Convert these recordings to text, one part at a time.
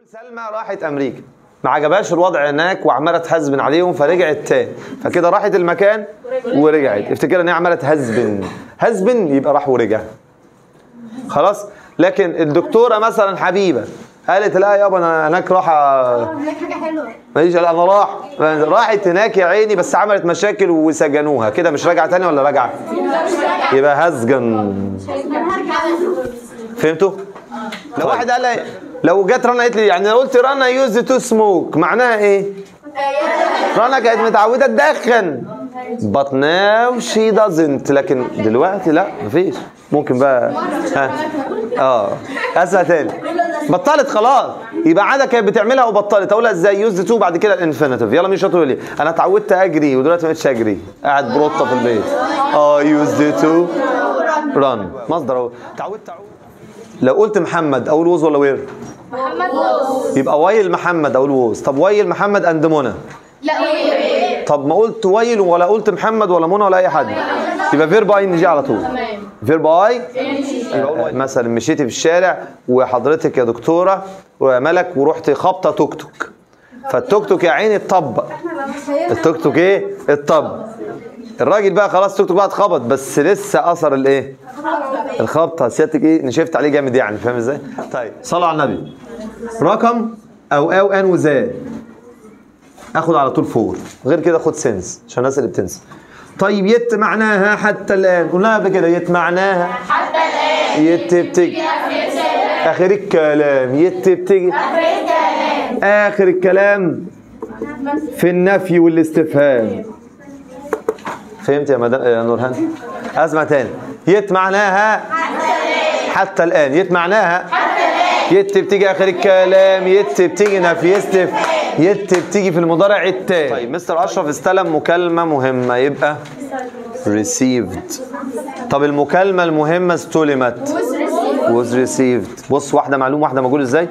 سلمى راحت امريكا ما عجبهاش الوضع هناك وعماله تهزبن عليهم فرجعت تاني فكده راحت المكان ورجعت افتكر ان هي عماله تهزبن هزبن يبقى راح ورجع خلاص لكن الدكتوره مثلا حبيبه قالت لا يابا انا هناك راحه هناك حاجه حلوه ماليش لا انا راح راحت هناك يا عيني بس عملت مشاكل وسجنوها كده مش راجعه تاني ولا راجعه يبقى هزجن فهمتوا لو واحد قال لي لو جت رنا قالت لي يعني لو قلت رنا يوز تو سموك معناها ايه رنا كانت متعوده تدخن but now she doesn't لكن دلوقتي لا مفيش ممكن بقى ها اه اسمع تاني بطلت خلاص يبقى عاده كانت بتعملها وبطلت اقولها ازاي يوز تو بعد كده الانفينيتيف يلا مين شاطر لي انا اتعودت اجري ودلوقتي ما بقتش اجري قاعد بروطه في البيت اه يوز تو ران مصدر اهو اتعودت اعود لو قلت محمد اقول ووز ولا وير محمد ووز يبقى ويل محمد اقول ووز طب ويل محمد اند منى لا وير طب ما قلت ويل ولا قلت محمد ولا منى ولا اي حد يبقى فير باي نجي على طول فير باي مثلا مشيتي في الشارع وحضرتك يا دكتوره ويا ملك ورحت خابطه توك توك فالتوك توك يا عيني اتطبق التوك توك ايه اتطبق الراجل بقى خلاص التوك توك بقى اتخبط بس لسه اثر الايه الخبطه سيادتك ايه نشفت عليه جامد يعني فاهم ازاي طيب صلوا على النبي رقم او او ان وزاد اخد على طول فور غير كده خد سنس عشان الناس اللي بتنسى طيب يت معناها حتى الان قلناها قبل كده يت معناها حتى الان يت بتجي اخر الكلام يت بتجي اخر الكلام في النفي والاستفهام فهمت يا مدام يا نورهان اسمع تاني يت معناها حتى الان يت معناها يت بتيجي اخر الكلام يت بتيجي نفي يستف يت بتيجي في المضارع التاني طيب مستر اشرف استلم مكالمه مهمه يبقى received طب المكالمه المهمه استلمت was received بص واحده معلومه واحده مقول ازاي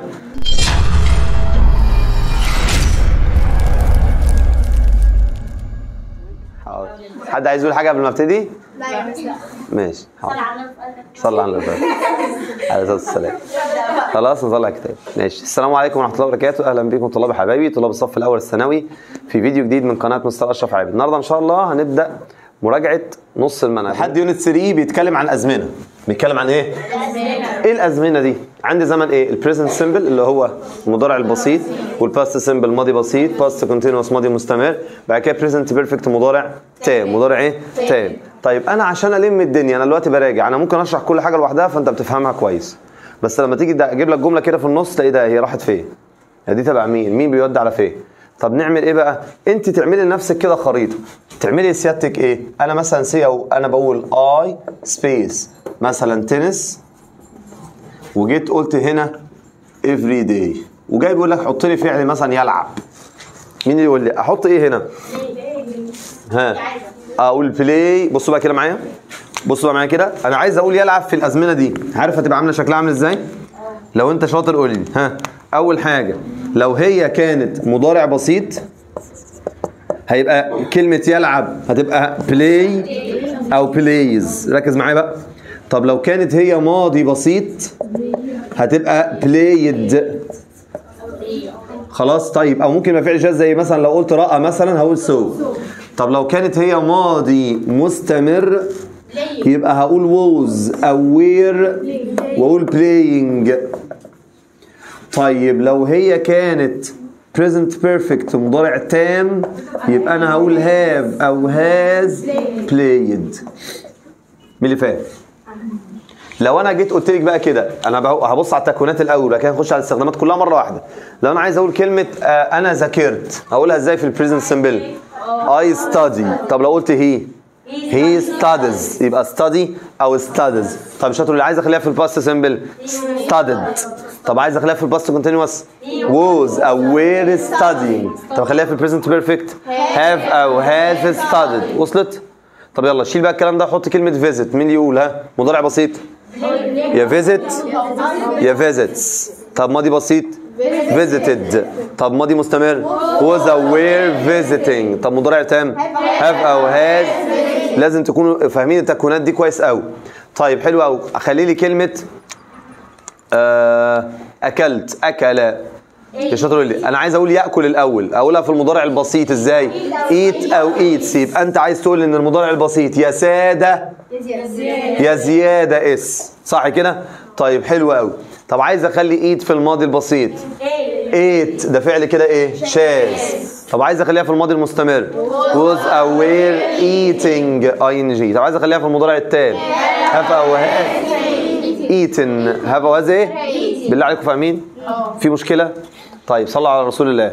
حاضر. حد عايز يقول حاجه قبل ما ابتدي لا يا مس لا ماشي حاضر صلى على النبي عليه الصلاه والسلام خلاص نصلي على الكتاب ماشي السلام عليكم ورحمه الله وبركاته اهلا بكم طلاب حبايبي طلاب الصف الاول الثانوي في فيديو جديد من قناه مستر اشرف عابد النهارده ان شاء الله هنبدا مراجعه نص المنهج لحد يونت 3 بيتكلم عن ازمنه بيتكلم عن ايه ايه الازمنه دي عندي زمن ايه البريزنت سيمبل اللي هو المضارع البسيط والباست سيمبل ماضي بسيط باست كونتينوس ماضي مستمر بعد كده بريزنت بيرفكت مضارع تام مضارع ايه تام طيب انا عشان الم الدنيا انا دلوقتي براجع انا ممكن اشرح كل حاجه لوحدها فانت بتفهمها كويس بس لما تيجي ده اجيب لك جمله كده في النص تلاقي ده هي راحت فين هي دي تبع مين مين بيودي على فين طب نعمل ايه بقى انت تعملي لنفسك كده خريطه تعملي سيادتك ايه انا مثلا سي او انا بقول اي سبيس مثلا تنس وجيت قلت هنا افري داي وجاي بيقول لك حط لي فعل مثلا يلعب مين اللي يقول لي احط ايه هنا ها اقول بلاي بصوا بقى كده معايا بصوا بقى معايا كده انا عايز اقول يلعب في الازمنه دي عارف هتبقى عامله شكلها عامل ازاي لو انت شاطر قول لي ها اول حاجه لو هي كانت مضارع بسيط هيبقى كلمه يلعب هتبقى بلاي او بلايز ركز معايا بقى طب لو كانت هي ماضي بسيط هتبقى بلايد خلاص طيب او ممكن يبقى فعل جاز زي مثلا لو قلت راى مثلا هقول سو طب لو كانت هي ماضي مستمر يبقى هقول ووز او وير واقول بلاينج طيب لو هي كانت present perfect مضارع تام يبقى انا هقول have او has played مين اللي فاهم؟ لو انا جيت قلت لك بقى كده انا بقى- هبص على التكوينات الاول بعد كده هنخش على الاستخدامات كلها مره واحده لو انا عايز اقول كلمه آه، انا ذاكرت هقولها ازاي في البريزنت سمبل I study طب لو قلت هي he studies يبقى study او studies طب مش هتقول لي عايز اخليها في الباست سمبل studied طب عايز اخليها في الباست كونتينوس was او were studying طب اخليها في البريزنت بيرفكت have او has studied وصلت طب يلا شيل بقى الكلام ده حط كلمه visit مين اللي يقول ها مضارع بسيط يا visit يا visits طب ماضي بسيط visited طب ماضي مستمر was or were visiting طب مضارع تام have او had لازم تكونوا فاهمين التكوينات دي كويس قوي طيب حلو قوي اخلي لي كلمه آه، اكلت اكل يا شاطر يقول لي انا عايز اقول ياكل الاول اقولها في المضارع البسيط ازاي ايت او ايتس يبقى انت عايز تقول ان المضارع البسيط يا ساده يا زياده اس صح كده طيب حلو قوي طب عايز اخلي ايت في الماضي البسيط ايت ده فعل كده ايه شاذ طب عايز اخليها في الماضي المستمر was aware eating ing طب عايز اخليها في المضارع التام have a eaten have a was ايه بالله عليكم فاهمين في مشكله طيب صلوا على رسول الله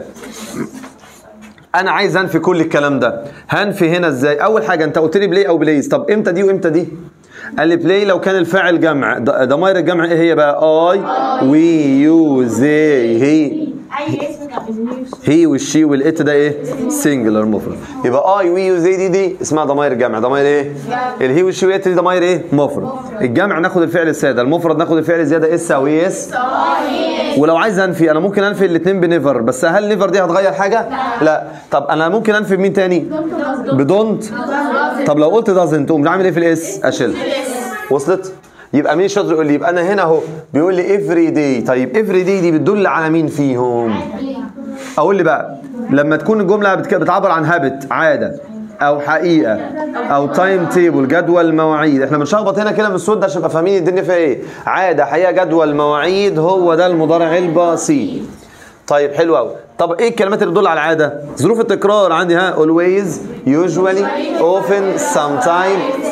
انا عايز انفي كل الكلام ده هنفي هنا ازاي اول حاجه انت قلت لي بلاي او بلايز طب امتى دي وامتى دي قال لي بلاي لو كان الفاعل جمع ض- ضمائر الجمع ايه هي بقى اي وي يو زي هي اي اسم كان هي والشي والات ده ايه سنجلر مفرد يبقى اي وي وزي دي دي اسمها ضمائر جمع ضمائر ايه الهي والشي والات دي ضمائر ايه مفرد الجمع ناخد الفعل الساده المفرد ناخد الفعل زياده اس او اس ولو عايز انفي انا ممكن انفي الاثنين بنيفر بس هل نيفر دي هتغير حاجه لا طب انا ممكن انفي بمين تاني بدونت طب لو قلت دازنت تقوم عامل ايه في الاس اشيل وصلت يبقى مين شاطر يقول لي يبقى انا هنا اهو بيقول لي افري داي طيب افري داي دي بتدل على مين فيهم اقول لي بقى لما تكون الجمله بتك- بتعبر عن هابت عاده او حقيقه او تايم تيبل جدول مواعيد احنا بنشخبط هنا كده من الصوت ده عشان نبقى فاهمين الدنيا فيها ايه عاده حقيقه جدول مواعيد هو ده المضارع البسيط طيب حلو قوي طب ايه الكلمات اللي بتدل على العاده ظروف التكرار عندي ها always usually often sometimes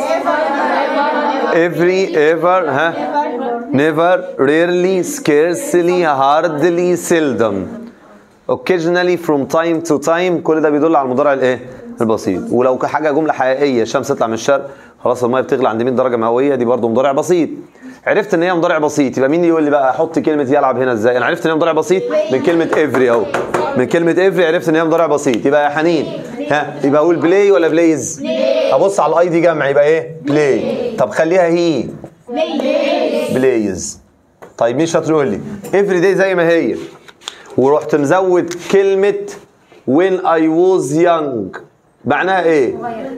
every ever ها never rarely scarcely hardly seldom occasionally from time to time كل ده بيدل على المضارع الايه البسيط ولو كحاجه جمله حقيقيه الشمس تطلع من الشرق خلاص الميه بتغلى عند 100 درجه مئويه دي برضو مضارع بسيط عرفت ان هي مضارع بسيط يبقى مين يقول لي بقى احط كلمه يلعب هنا ازاي انا عرفت ان هي مضارع بسيط من كلمه افري اهو من كلمه افري عرفت ان هي مضارع بسيط يبقى يا حنين ها يبقى اقول بلاي ولا بلايز ابص على الاي دي جمع يبقى ايه بلاي طب خليها هي بلايز طيب مين شاطر يقول لي افري داي زي ما هي ورحت مزود كلمة when I was young معناها ايه؟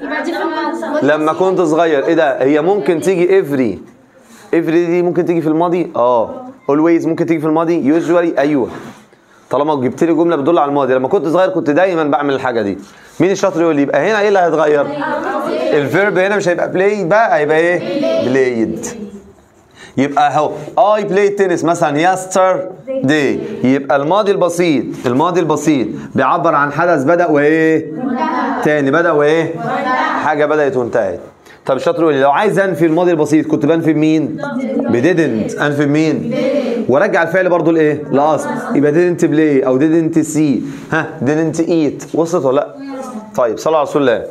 لما كنت صغير ايه ده؟ هي ممكن تيجي every every دي ممكن تيجي في الماضي؟ اه always ممكن تيجي في الماضي usually ايوه طالما جبت لي جمله بتدل على الماضي لما كنت صغير كنت دايما بعمل الحاجه دي مين الشاطر يقول لي يبقى هنا ايه اللي هيتغير الفيرب هنا مش هيبقى بلاي بقى هيبقى ايه بلايد يبقى اهو اي بلاي تنس مثلا يستر داي يبقى الماضي البسيط الماضي البسيط بيعبر عن حدث بدا وايه تاني بدا وايه حاجه بدات وانتهت طب الشاطر يقول لي لو عايز انفي الماضي البسيط كنت بنفي بمين بديدنت انفي بمين وارجع الفعل برضو لايه لاصل يبقى didn't play او didn't see ها didn't eat وصلت ولا لا طيب صلوا على رسول الله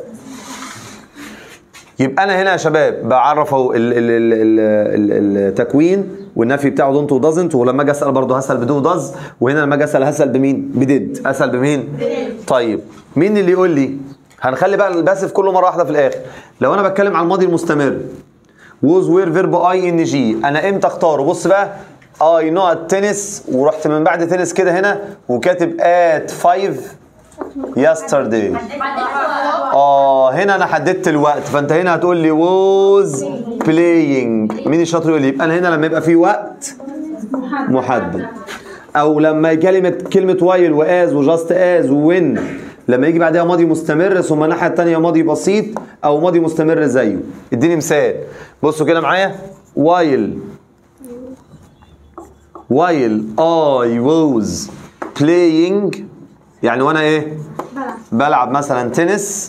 يبقى انا هنا يا شباب بعرف اهو ال- ال- ال- ال- ال- التكوين والنفي بتاعه دونت ودازنت ولما اجي اسال برضه هسال بدون داز وهنا لما اجي اسال هسال بمين؟ بديد اسال بمين؟ طيب مين اللي يقول لي؟ هنخلي بقى الباسف كله مره واحده في الاخر لو انا بتكلم عن الماضي المستمر ووز وير فيرب اي ان جي انا امتى اختاره؟ بص بقى اي نوع التنس ورحت من بعد تنس كده هنا وكاتب ات 5 yesterday اه هنا انا حددت الوقت فانت هنا هتقول لي was playing مين الشاطر يقول لي يبقى انا هنا لما يبقى في وقت محدد او لما كلمه كلمه وايل واز وجاست از وين لما يجي بعدها ماضي مستمر ثم الناحيه الثانيه ماضي بسيط او ماضي مستمر زيه اديني مثال بصوا كده معايا وايل while I was playing يعني وانا ايه بلعب مثلا تنس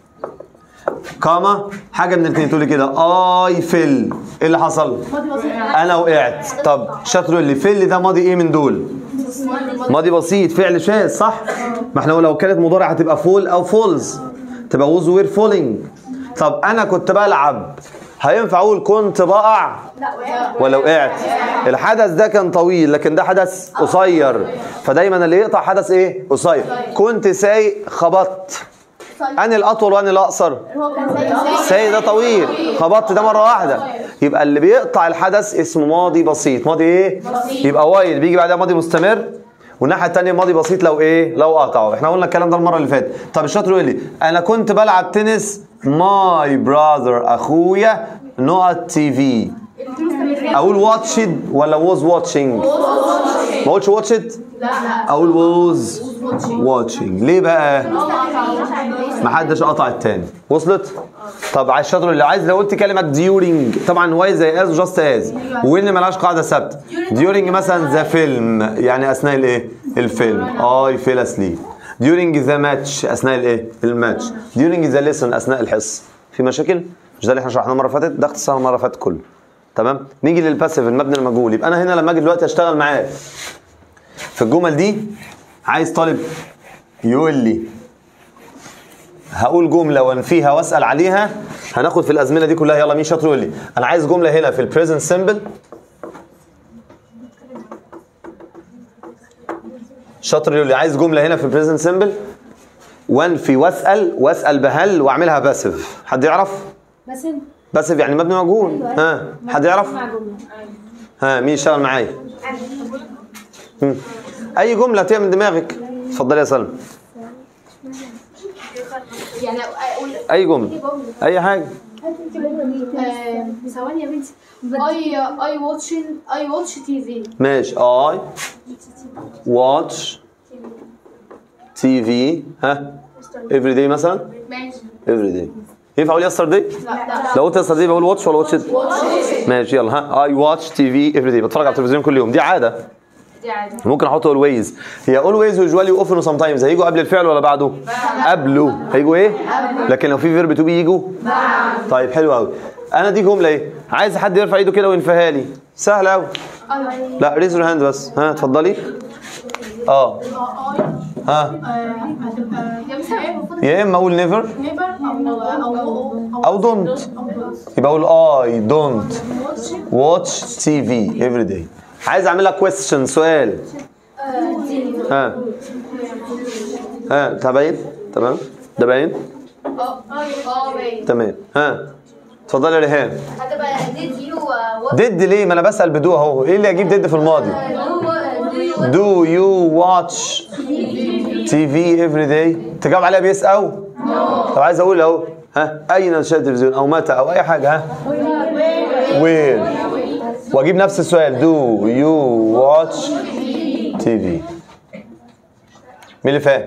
كاما حاجه من الاثنين تقول لي كده اي فيل ايه اللي حصل انا وقعت طب شاطر يقول لي فيل ده ماضي ايه من دول ماضي بسيط فعل شاذ صح ما احنا لو كانت مضارع هتبقى فول او فولز تبقى ووز وير فولينج طب انا كنت بلعب هينفع اقول كنت بقع ولا وقعت الحدث ده كان طويل لكن ده حدث قصير فدايما اللي يقطع حدث ايه قصير كنت سايق خبطت اني الاطول واني الاقصر هو كان سايق سايق ده طويل خبطت ده مره واحده يبقى اللي بيقطع الحدث اسمه ماضي بسيط ماضي ايه يبقى وايل بيجي بعدها ماضي مستمر والناحيه الثانيه ماضي بسيط لو ايه لو قطعه احنا قلنا الكلام ده المره اللي فاتت طب الشاطر يقول لي انا كنت بلعب تنس ماي براذر اخويا نقط تي في اقول واتشد ولا was watching ما اقولش watched اقول was watching ليه بقى ما حدش قطع التاني وصلت طب على الشطر اللي عايز لو قلت كلمه during طبعا واي زي از جاست از وين ملهاش قاعده ثابته during مثلا ذا فيلم يعني اثناء الايه الفيلم اي فيل اسليب during ذا ماتش اثناء الايه الماتش during ذا ليسن اثناء الحصه في مشاكل مش ده اللي احنا شرحناه المره اللي فاتت ده اختصار المره اللي فاتت كله تمام نيجي للباسيف المبني المجهول يبقى انا هنا لما اجي دلوقتي اشتغل معاه في الجمل دي عايز طالب يقول لي هقول جمله وانفيها واسال عليها هناخد في الازمنه دي كلها يلا مين شاطر يقول لي انا عايز جمله هنا في البريزنت سيمبل شاطر يقول لي عايز جمله هنا في البريزنت سيمبل وانفي واسال واسال بهل واعملها باسيف حد يعرف بس باسيف يعني مبني مجهول ها حد يعرف ها مين يشتغل معايا مم. اي جمله تيجي من دماغك اتفضلي يا سلمى يعني اقول اي جمله اي حاجه آه، ثواني يا بنتي اي اي واتشين اي واتش تي في ماشي اي واتش تي في ها افري داي مثلا ماشي افري داي ينفع اقول يستر داي لا لا لو قلت يستر داي بقول واتش ولا واتش ماشي يلا ها اي واتش تي في افري داي بتفرج على التلفزيون كل يوم دي عاده دي عادي ممكن احط اولويز هي اولويز ويجوالي اوفن وسام تايمز هيجوا قبل الفعل ولا بعده قبله هيجوا ايه لكن لو في فيرب تو بي يجوا طيب حلو قوي انا دي جمله ايه عايز حد يرفع ايده كده وينفيها لي سهل قوي لا ريز يور هاند بس ها اتفضلي اه ها يا بس هي المفروض يا اما اقول نيفر نيبر او او او دونت يبقى اقول اي دونت واتش تي في افري داي عايز اعمل لك كويستشن سؤال ها ها ده باين تمام ده باين اه باين تمام ها اتفضلي يا ريهام هتبقى did you uh, what ديد ليه ما انا بسال بدو اهو ايه اللي اجيب ديد في الماضي do you do you watch TV every day تجاوب عليها بيس او طب عايز اقول اهو ها اين نشاهد التلفزيون او متى او اي حاجه ها وين واجيب نفس السؤال do you watch TV مين اللي فاهم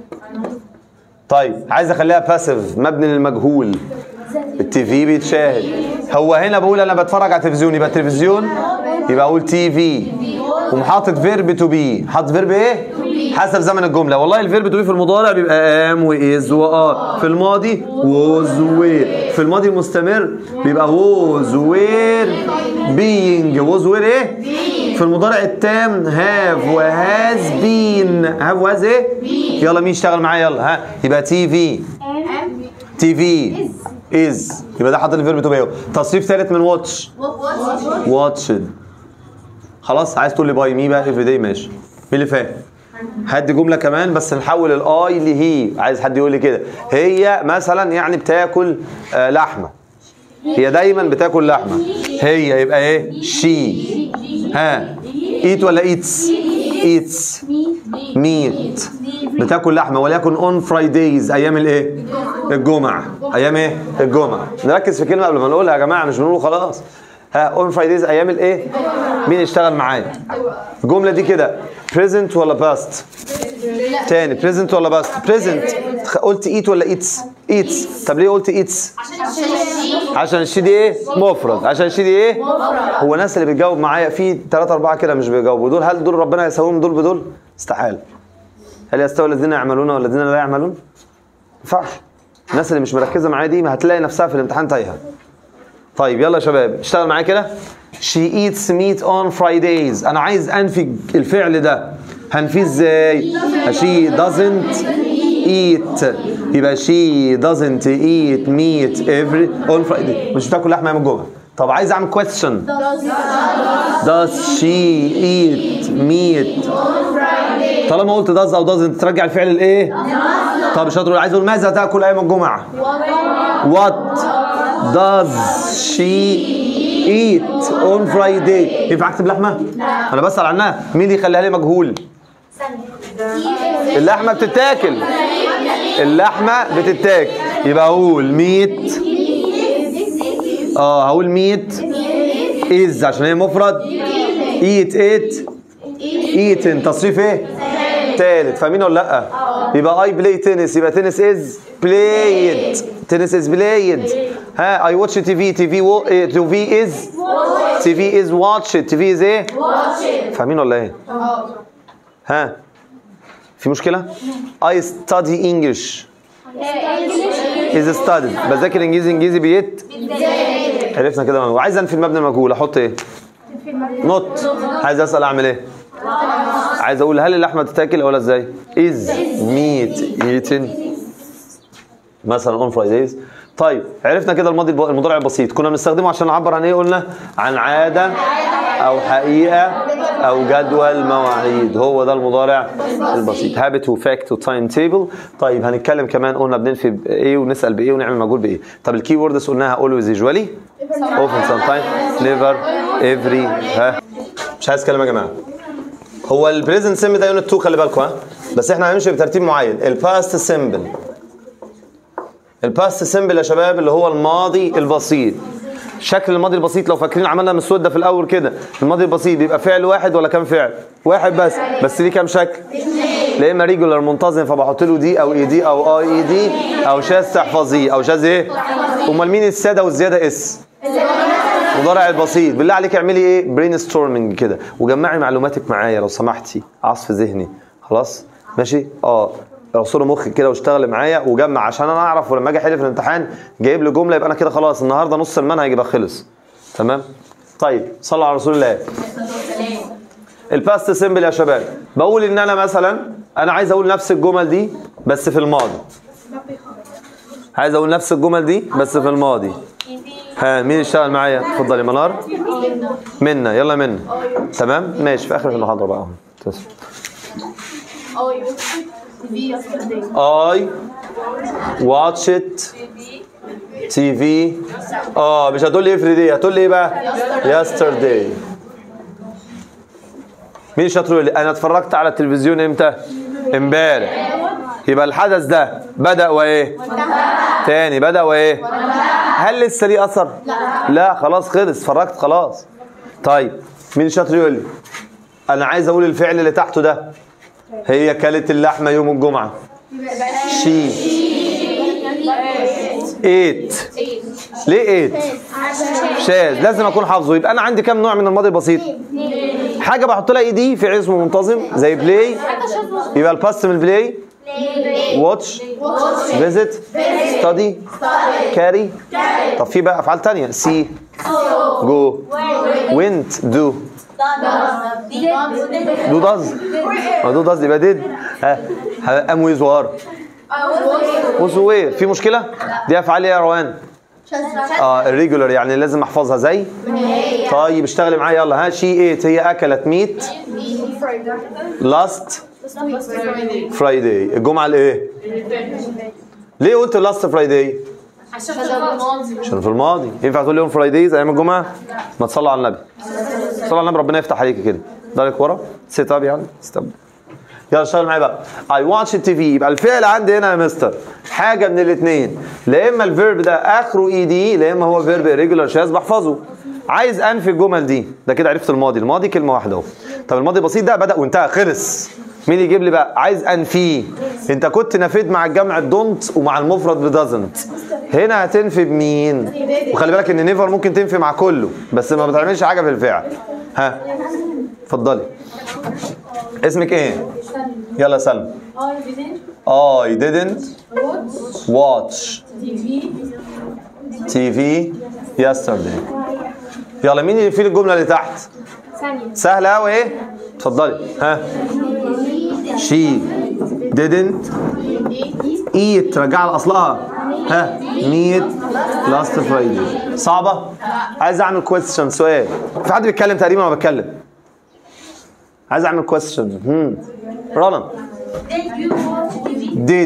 طيب عايز اخليها باسيف مبني للمجهول التي في بيتشاهد هو هنا بقول انا بتفرج على التلفزيون يبقى التلفزيون يبقى اقول تي في ومحاطط فيرب تو بي حاطط فيرب ايه حسب زمن الجمله والله الفيرب تو بي في المضارع بيبقى ام واز وار في الماضي ووز وير في الماضي المستمر بيبقى ووز وير بينج ووز وير ايه في المضارع التام هاف وهاز بين هاف وهاز ايه يلا مين يشتغل معايا يلا ها يبقى تي في تي في از يبقى ده حاطط الفيرب تو بي تصريف ثالث من واتش واتشد خلاص عايز تقول لي باي مي بقى افري داي ماشي مين اللي فاهم هدي جمله كمان بس نحول الاي لهي عايز حد يقول لي كده هي مثلا يعني بتاكل آه لحمه هي دايما بتاكل لحمه هي يبقى ايه شي ها ايت ولا ايتس ايتس ميت بتاكل لحمه وليكن اون فرايدايز ايام الايه الجمعه ايام ايه الجمعه نركز في كلمه قبل ما نقولها يا جماعه مش بنقول خلاص ها اون فرايدايز ايام الايه مين يشتغل معايا الجمله دي كده بريزنت ولا باست تاني بريزنت ولا باست بريزنت قلت ايت ولا ايتس ايتس طب ليه قلت ايتس عشان الشي دي ايه مفرد عشان الشي دي ايه هو الناس اللي بتجاوب معايا في ثلاثة أربعة كده مش بيجاوبوا دول هل دول ربنا يساويهم دول بدول استحاله هل يستوي الذين يعملون والذين لا يعملون ما ينفعش الناس اللي مش مركزه معايا دي ما هتلاقي نفسها في الامتحان تايهه طيب يلا يا شباب اشتغل معايا كده she eats meat on Fridays انا عايز انفي الفعل ده هنفيه ازاي she doesn't eat يبقى she doesn't eat meat every on Friday مش بتاكل لحمه يوم الجمعه طب عايز اعمل question does she eat meat طالما قلت does او doesn't ترجع الفعل الايه طب شاطر عايز اقول ماذا تاكل ايام الجمعه what does she eat on Friday ينفع اكتب لحمه انا بسال عنها مين اللي يخليها لي مجهول اللحمه بتتاكل اللحمه بتتاكل يبقى اقول ميت اه هقول ميت is عشان هي مفرد eat ate eaten تصريف ايه تالت فاهمين ولا لا يبقى I play tennis يبقى tennis is played tennis is played ها I watch TV TV wo- إيه، TV is TV is watched TV is ايه فاهمين ولا ايه ها في مشكلة I study English is studied بذاكر انجليزي انجليزي بيت عرفنا كده وعايز انفي المبنى المجهول احط ايه نوت عايز اسال اعمل ايه عايز اقول هل اللحمه تتاكل ولا ازاي is meat eaten مثلا on Fridays طيب عرفنا كده الماضي الب- المضارع البسيط كنا بنستخدمه عشان نعبر عن ايه قلنا عن عاده او حقيقه او جدول مواعيد هو ده المضارع البسيط هابت وفاكت وتايم تيبل طيب هنتكلم كمان قلنا بننفي بايه ونسال بايه ونعمل مجهول بايه طب الكي ووردز قلناها always usually often sometimes never every ها مش عايز كلام يا جماعه هو البريزنت سيمبل ده يونت 2 خلي بالكم ها بس احنا هنمشي بترتيب معين الباست سيمبل الباست سيمبل يا شباب اللي هو الماضي البسيط شكل الماضي البسيط لو فاكرين عملنا مسوده في الاول كده الماضي البسيط بيبقى فعل واحد ولا كام فعل واحد بس بس ليه كام شكل لا اما ريجولار منتظم فبحط له دي او اي دي او اي اي دي او شاذ تحفظيه او شاذ ايه امال مين الساده والزياده اس المضارع البسيط بالله عليك اعملي ايه برين ستورمنج كده وجمعي معلوماتك معايا لو سمحتي عصف ذهني خلاص ماشي اه اعصري مخك كده واشتغلي معايا وجمع عشان انا اعرف ولما اجي احل في الامتحان جايب لي جمله يبقى انا كده خلاص النهارده نص المنهج يبقى خلص تمام طيب صلوا على رسول الله الباست سيمبل يا شباب بقول ان انا مثلا انا عايز اقول نفس الجمل دي بس في الماضي عايز اقول نفس الجمل دي بس في الماضي ها مين يشتغل معايا اتفضلي منار منا يلا منا تمام ماشي في اخر المحاضره بقى اهو تسلم. I watched TV اه مش هتقول لي افرض ايه هتقول لي ايه بقى yesterday مين شاطر يقول لي انا اتفرجت على التلفزيون امتى امبارح يبقى الحدث ده بدا وايه تاني بدا وايه هل لسه ليه اثر لا لا خلاص خلص اتفرجت خلاص طيب مين شاطر يقول لي انا عايز اقول الفعل اللي تحته ده هي كلت اللحمه يوم الجمعه شي ايت ليه ايت شاذ لازم اكون حافظه يبقى انا عندي كام نوع من الماضي البسيط حاجه بحط لها اي دي في اسمه منتظم زي بلاي يبقى الباست من بلاي واتش فيزيت ستادي كاري طب في بقى افعال تانية سي جو وينت دو دو داز ما دو داز يبقى ديد ها ام ويز وار وزوير في مشكله دي افعال ايه يا روان اه الريجولار يعني لازم احفظها زي طيب اشتغلي معايا يلا ها شي ايت هي اكلت ميت لاست فرايداي الجمعه الايه ليه قلت لاست فرايداي عشان الماضي عشان في الماضي ينفع تقول يوم فرايدايز ايام الجمعه ما تصلوا على النبي صلوا على النبي ربنا يفتح عليك كده دارك ورا سيت اب يعني ستاب يلا اشتغل معايا بقى اي واتش التي في يبقى الفعل عندي هنا يا مستر حاجه من الاثنين لا اما الفيرب ده اخره اي دي لا اما هو فيرب ريجولار شاذ بحفظه عايز انفي الجمل دي ده كده عرفت الماضي الماضي كلمه واحده اهو طب الماضي البسيط ده بدا وانتهى خلص مين يجيب لي بقى عايز انفيه انت كنت نفيت مع الجمع دونت ومع المفرد بدازنت هنا هتنفي بمين وخلي بالك ان نيفر ممكن تنفي مع كله بس ما بتعملش حاجه في الفعل ها اتفضلي اسمك ايه يلا يا سلمى I didn't watch TV yesterday يلا مين اللي يفيد الجملة اللي تحت؟ ثانية سهلة أوي إيه؟ اتفضلي ها She didn't eat رجع لأصلها ها meat last Friday صعبة؟ عايز أعمل question سؤال في حد بيتكلم تقريبا ولا بتكلم؟ عايز أعمل question هم رنا did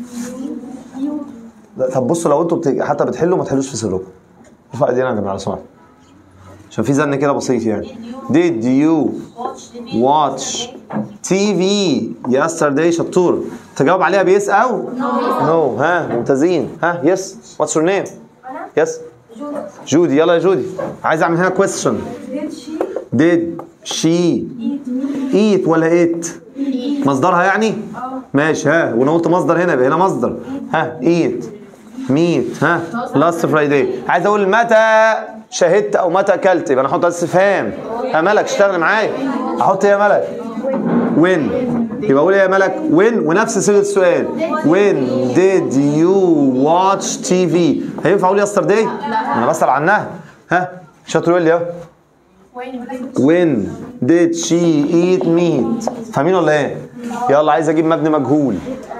لا، طب بصوا لو انتوا بت... حتى بتحلوا ما تحلوش في سركم ارفع ايدينا يا جماعه لو سمحت عشان في زن كده بسيط يعني did you watch TV yesterday شطور تجاوب عليها بيس او نو ها ممتازين ها يس واتس يور نيم يس جودي يلا يا جودي عايز اعمل هنا question did she eat ولا eat مصدرها يعني ماشي ها وانا قلت مصدر هنا يبقى هنا مصدر ها eat meat ها last Friday عايز اقول متى شهدت او متى اكلت يبقى انا احط استفهام ها ملك اشتغل معايا احط ايه يا ملك when يبقى اقول ايه يا ملك when ونفس صيغه السؤال when did you watch TV هينفع اقول yesterday انا بسال عنها ها شاطر يقول لي اهو when did she eat meat فاهمين ولا ايه يلا عايز اجيب مبني مجهول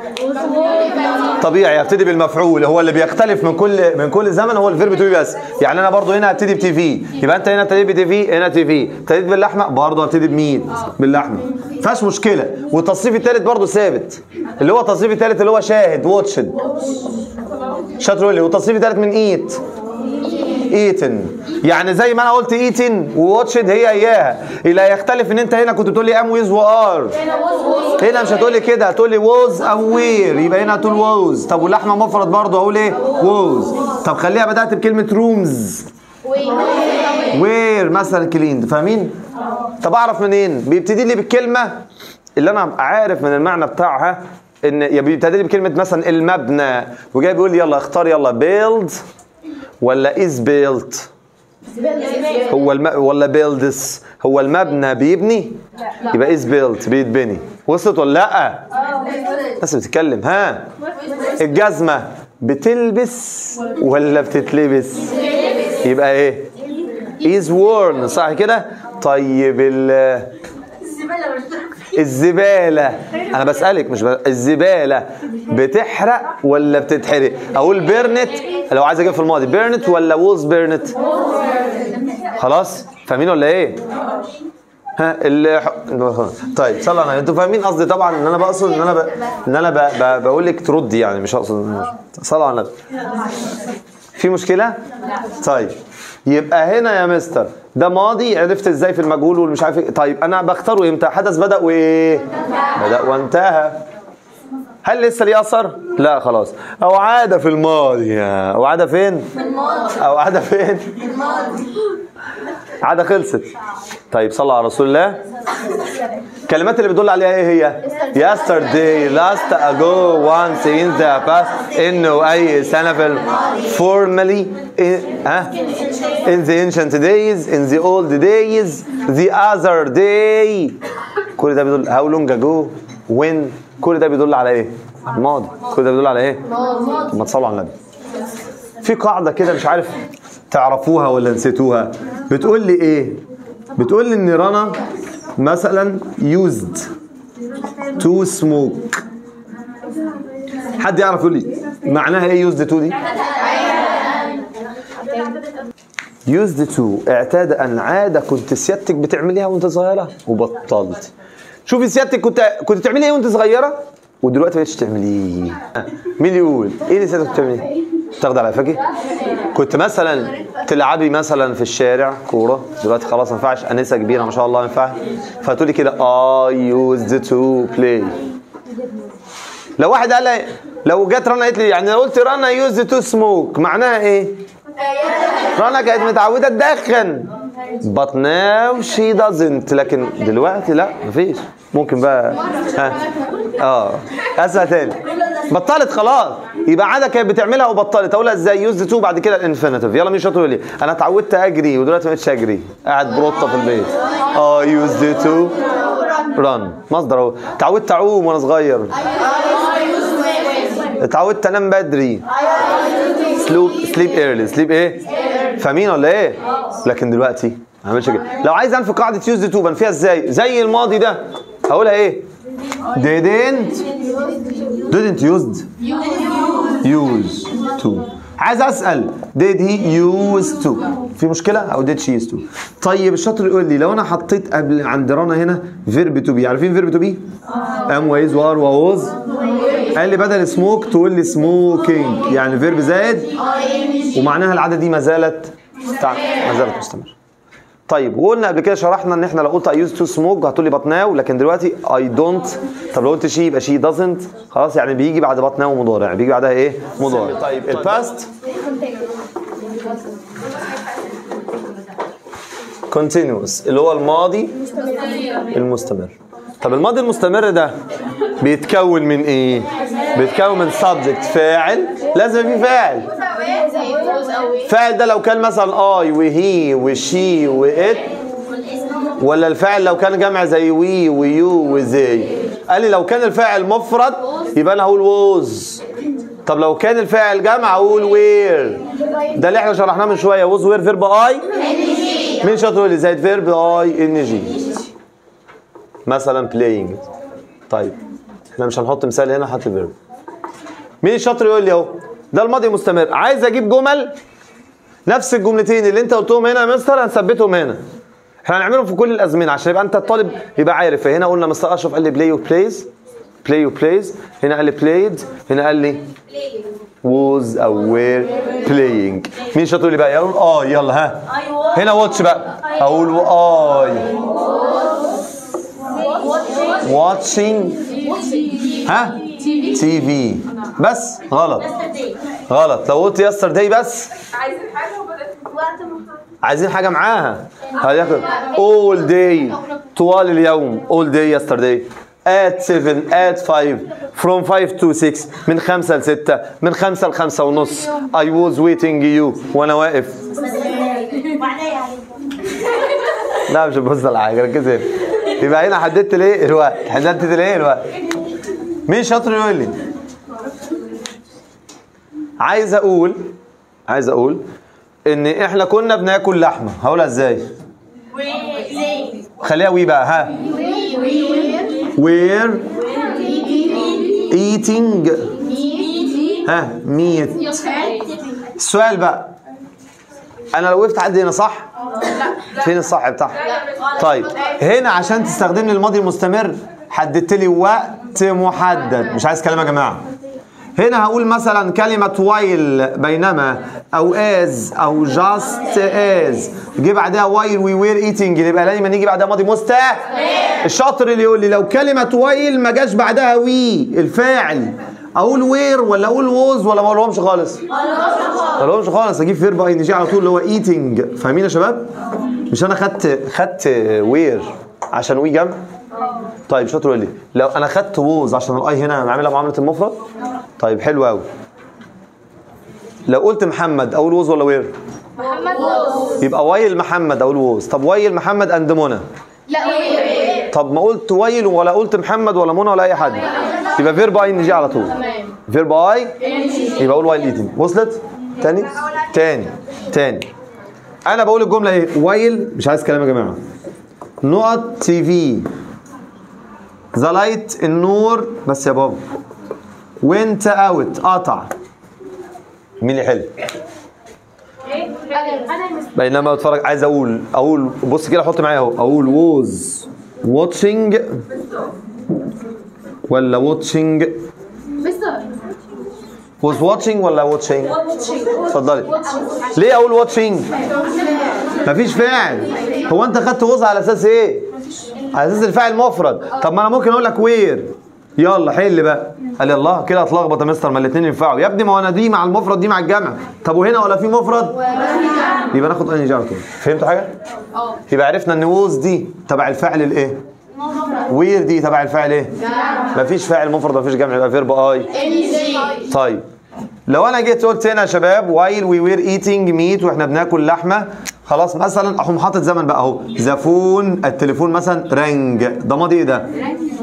طبيعي ابتدي بالمفعول هو اللي بيختلف من كل من كل زمن هو الفيرب تو بي بس يعني انا برضو هنا هبتدي بتي في يبقى انت هنا ابتديت بتي في هنا تي في ابتديت باللحمه برضو هبتدي بميت باللحمه ما فيهاش مشكله والتصريف الثالث برضو ثابت اللي هو التصريف الثالث اللي هو شاهد واتشد شاطر يقول لي والتصريف الثالث من ايت ايتن يعني زي ما انا قلت ايتن وواتشد هي اياها اللي هيختلف ان انت هنا كنت بتقول لي ام ويز وار هنا مش هتقول لي كده هتقول لي ووز او وير يبقى هنا هتقول ووز طب واللحمه مفرد برضه اقول ايه ووز طب خليها بدات بكلمه رومز وير مثلا كليند فاهمين طب اعرف منين بيبتدي لي بالكلمه اللي انا ابقى عارف من المعنى بتاعها ان يا بيبتدي لي بكلمه مثلا المبنى وجاي بيقول لي يلا اختار يلا بيلد ولا از بيلت هو الم... ولا بيلدس هو المبنى بيبني يبقى از بيلت بيتبني وصلت ولا لا بس بتتكلم ها الجزمه بتلبس ولا بتتلبس يبقى ايه is worn صح كده طيب ال الزبالة أنا بسألك مش ب... الزبالة بتحرق ولا بتتحرق؟ أقول بيرنت لو عايز أجيب في الماضي بيرنت ولا ووز بيرنت؟ خلاص؟ فاهمين ولا إيه؟ ها اللي طيب صلى على انتوا فاهمين قصدي طبعا ان انا بقصد ان انا ب... ان انا ب... ب... بقول لك تردي يعني مش اقصد صلى على النبي في مشكله طيب يبقى هنا يا مستر ده ماضي عرفت ازاي في المجهول والمش عارف إيه. طيب انا بختاره امتى حدث بدا وايه بدا وانتهى هل لسه ليه اثر لا خلاص او عاده في الماضي او عاده فين او عاده فين عاده خلصت طيب صلى على رسول الله الكلمات اللي بتدل عليها ايه هي yesterday last ago once in the past انه اي سنه في formally in, ها in the ancient days in the old days the other day كل ده بيدل how long ago when كل ده بيدل على ايه الماضي كل ده بيدل على ايه طب ما تصلوا على النبي في قاعده كده مش عارف تعرفوها ولا نسيتوها بتقول لي ايه بتقول لي ان رنا مثلا used to smoke حد يعرف يقول لي معناها ايه used to دي used to اعتاد ان عاده كنت سيادتك بتعمليها وانت صغيره وبطلت شوفي سيادتك كنت كنت بتعملي ايه وانت صغيره ودلوقتي ما بقتش تعمليه مين يقول ايه اللي سيادتك بتعمليه تاخد على فاكر كنت مثلا تلعبي مثلا في الشارع كوره دلوقتي خلاص ما ينفعش انسه كبيره ما شاء الله ينفع فتقولي كده I used to play لو واحد قال لي لو جت رنا قالت لي يعني لو قلت رنا يوز تو سموك معناها ايه؟ رنا كانت متعوده تدخن but now she doesn't لكن دلوقتي لا مفيش ممكن بقى ها اه اسمع تاني بطلت خلاص يبقى عاده كانت بتعملها وبطلت اقولها ازاي يوز تو بعد كده الانفينيتيف يلا مين شاطر لي انا اتعودت اجري ودلوقتي ما بقتش اجري قاعد بروطه في البيت اه يوز تو ران مصدر اهو اتعودت اعوم وانا صغير اتعودت انام بدري سلوب سليب ايرلي سليب ايه فاهمين ولا ايه لكن دلوقتي ما عملش كده لو عايز انفي قاعده يوز تو بنفيها ازاي زي الماضي ده هقولها ايه didn't didn't used use to عايز اسال did he use to في مشكله او did she use to طيب الشاطر يقول لي لو انا حطيت قبل عند رنا هنا verb to be عارفين verb to be ام ويز وار ووز قال لي بدل سموك تقول لي سموكينج يعني فيرب زائد ومعناها العاده دي ما زالت ما زالت مستمره طيب وقلنا قبل كده شرحنا ان احنا لو قلت I used to smoke هتقول لي but now لكن دلوقتي I don't طب لو قلت she يبقى she doesn't خلاص يعني بيجي بعد but now مضارع يعني بيجي بعدها ايه؟ مضارع طيب الباست continuous اللي هو الماضي المستمر طب الماضي المستمر ده بيتكون من ايه بيتكون من subject فاعل لازم في فاعل فاعل ده لو كان مثلا اي وهي وشي وات ولا الفاعل لو كان جمع زي وي ويو وزي قال لي لو كان الفاعل مفرد يبقى انا هقول ووز طب لو كان الفاعل جمع اقول وير ده اللي احنا شرحناه من شويه ووز وير فيرب اي مين شاطر يقول لي زائد فيرب اي ان جي مثلا playing طيب احنا مش هنحط مثال هنا حط فيرب مين الشاطر يقول لي اهو ده الماضي مستمر عايز اجيب جمل نفس الجملتين اللي انت قلتهم هنا يا مستر هنثبتهم هنا احنا هنعملهم في كل الازمنه عشان يبقى انت الطالب يبقى عارف هنا قلنا مستر اشرف قال لي بلاي وبلايز بلاي وبلايز هنا قال لي بلايد هنا قال لي was او were playing مين شاطر لي بقى يقول اه يلا ها هنا واتش بقى اقول اي watching ها تي في بس غلط غلط لو قلت يسترداي بس عايزين حاجه وبدات وقت محدد عايزين حاجه معاها هياخد all day طوال اليوم all day yesterday at 7 at 5 from 5 to 6 من 5 ل 6 من 5 ل 5 ونص I was waiting you وانا واقف لا مش ببص على حاجه ركز هنا يبقى هنا حددت ليه الوقت حددت ليه الوقت مين شاطر يقول لي عايز اقول عايز اقول ان احنا كنا بناكل لحمه هقولها ازاي خليها وي بقى ها وير eating ها ميت السؤال بقى انا لو وقفت عندي هنا صح فين الصح بتاعها طيب هنا عشان تستخدم لي الماضي المستمر حددت لي وقت محدد مش عايز كلام يا جماعه هنا هقول مثلا كلمة وايل بينما أو از أو جاست از جه بعدها وايل وي وير ايتنج يبقى دايما يجي بعدها ماضي مستمر الشاطر اللي يقول لي لو كلمة وايل ما جاش بعدها وي الفاعل أقول وير ولا أقول ووز ولا ما أقولهمش خالص؟ ما أقولهمش خالص أجيب فيرب اي ان جي على طول اللي هو ايتنج فاهمين يا شباب؟ مش أنا خدت خدت وير عشان وي جنب؟ طيب شاطر يقول لي لو انا خدت ووز عشان الاي هنا بعملها معامله المفرد طيب حلو قوي لو قلت محمد اقول ووز ولا وير محمد يبقى وايل محمد اقول ووز طب وايل محمد اند منى لا وير طب ما قلت وايل ولا قلت محمد ولا منى ولا اي حد يبقى فيرب اي ان جي على طول تمام فيرب اي يبقى اقول وايل ايتنج وصلت تاني تاني تاني انا بقول الجمله ايه وايل مش عايز كلام يا جماعه نقط تي في ذا لايت النور بس يا بابا وانت اوت قطع مين اللي حلو انا انا مس- بينما اتفرج عايز اقول اقول بص كده حط معايا اهو اقول ووز واتشنج ولا واتشنج مستر ووز واتشنج ولا واتشنج اتفضلي ليه اقول واتشنج مفيش فاعل هو انت خدت ووز على اساس ايه على اساس الفاعل مفرد طب ما انا ممكن اقول لك وير يلا حل بقى قال لي الله كده هتلخبط يا مستر ما الاثنين ينفعوا يا ابني ما هو انا دي مع المفرد دي مع الجمع طب وهنا ولا في مفرد يبقى ناخد انهي على طول فهمتوا حاجه اه يبقى عرفنا ان ووز دي تبع الفعل الايه وير دي تبع الفعل ايه مفيش فاعل مفرد مفيش جمع يبقى فيرب اي ان جي طيب لو انا جيت قلت هنا يا شباب وايل وي وير ايتنج ميت واحنا بناكل لحمه خلاص مثلا اقوم حاطط زمن بقى اهو ذا فون التليفون مثلا رنج ده ماضي ايه ده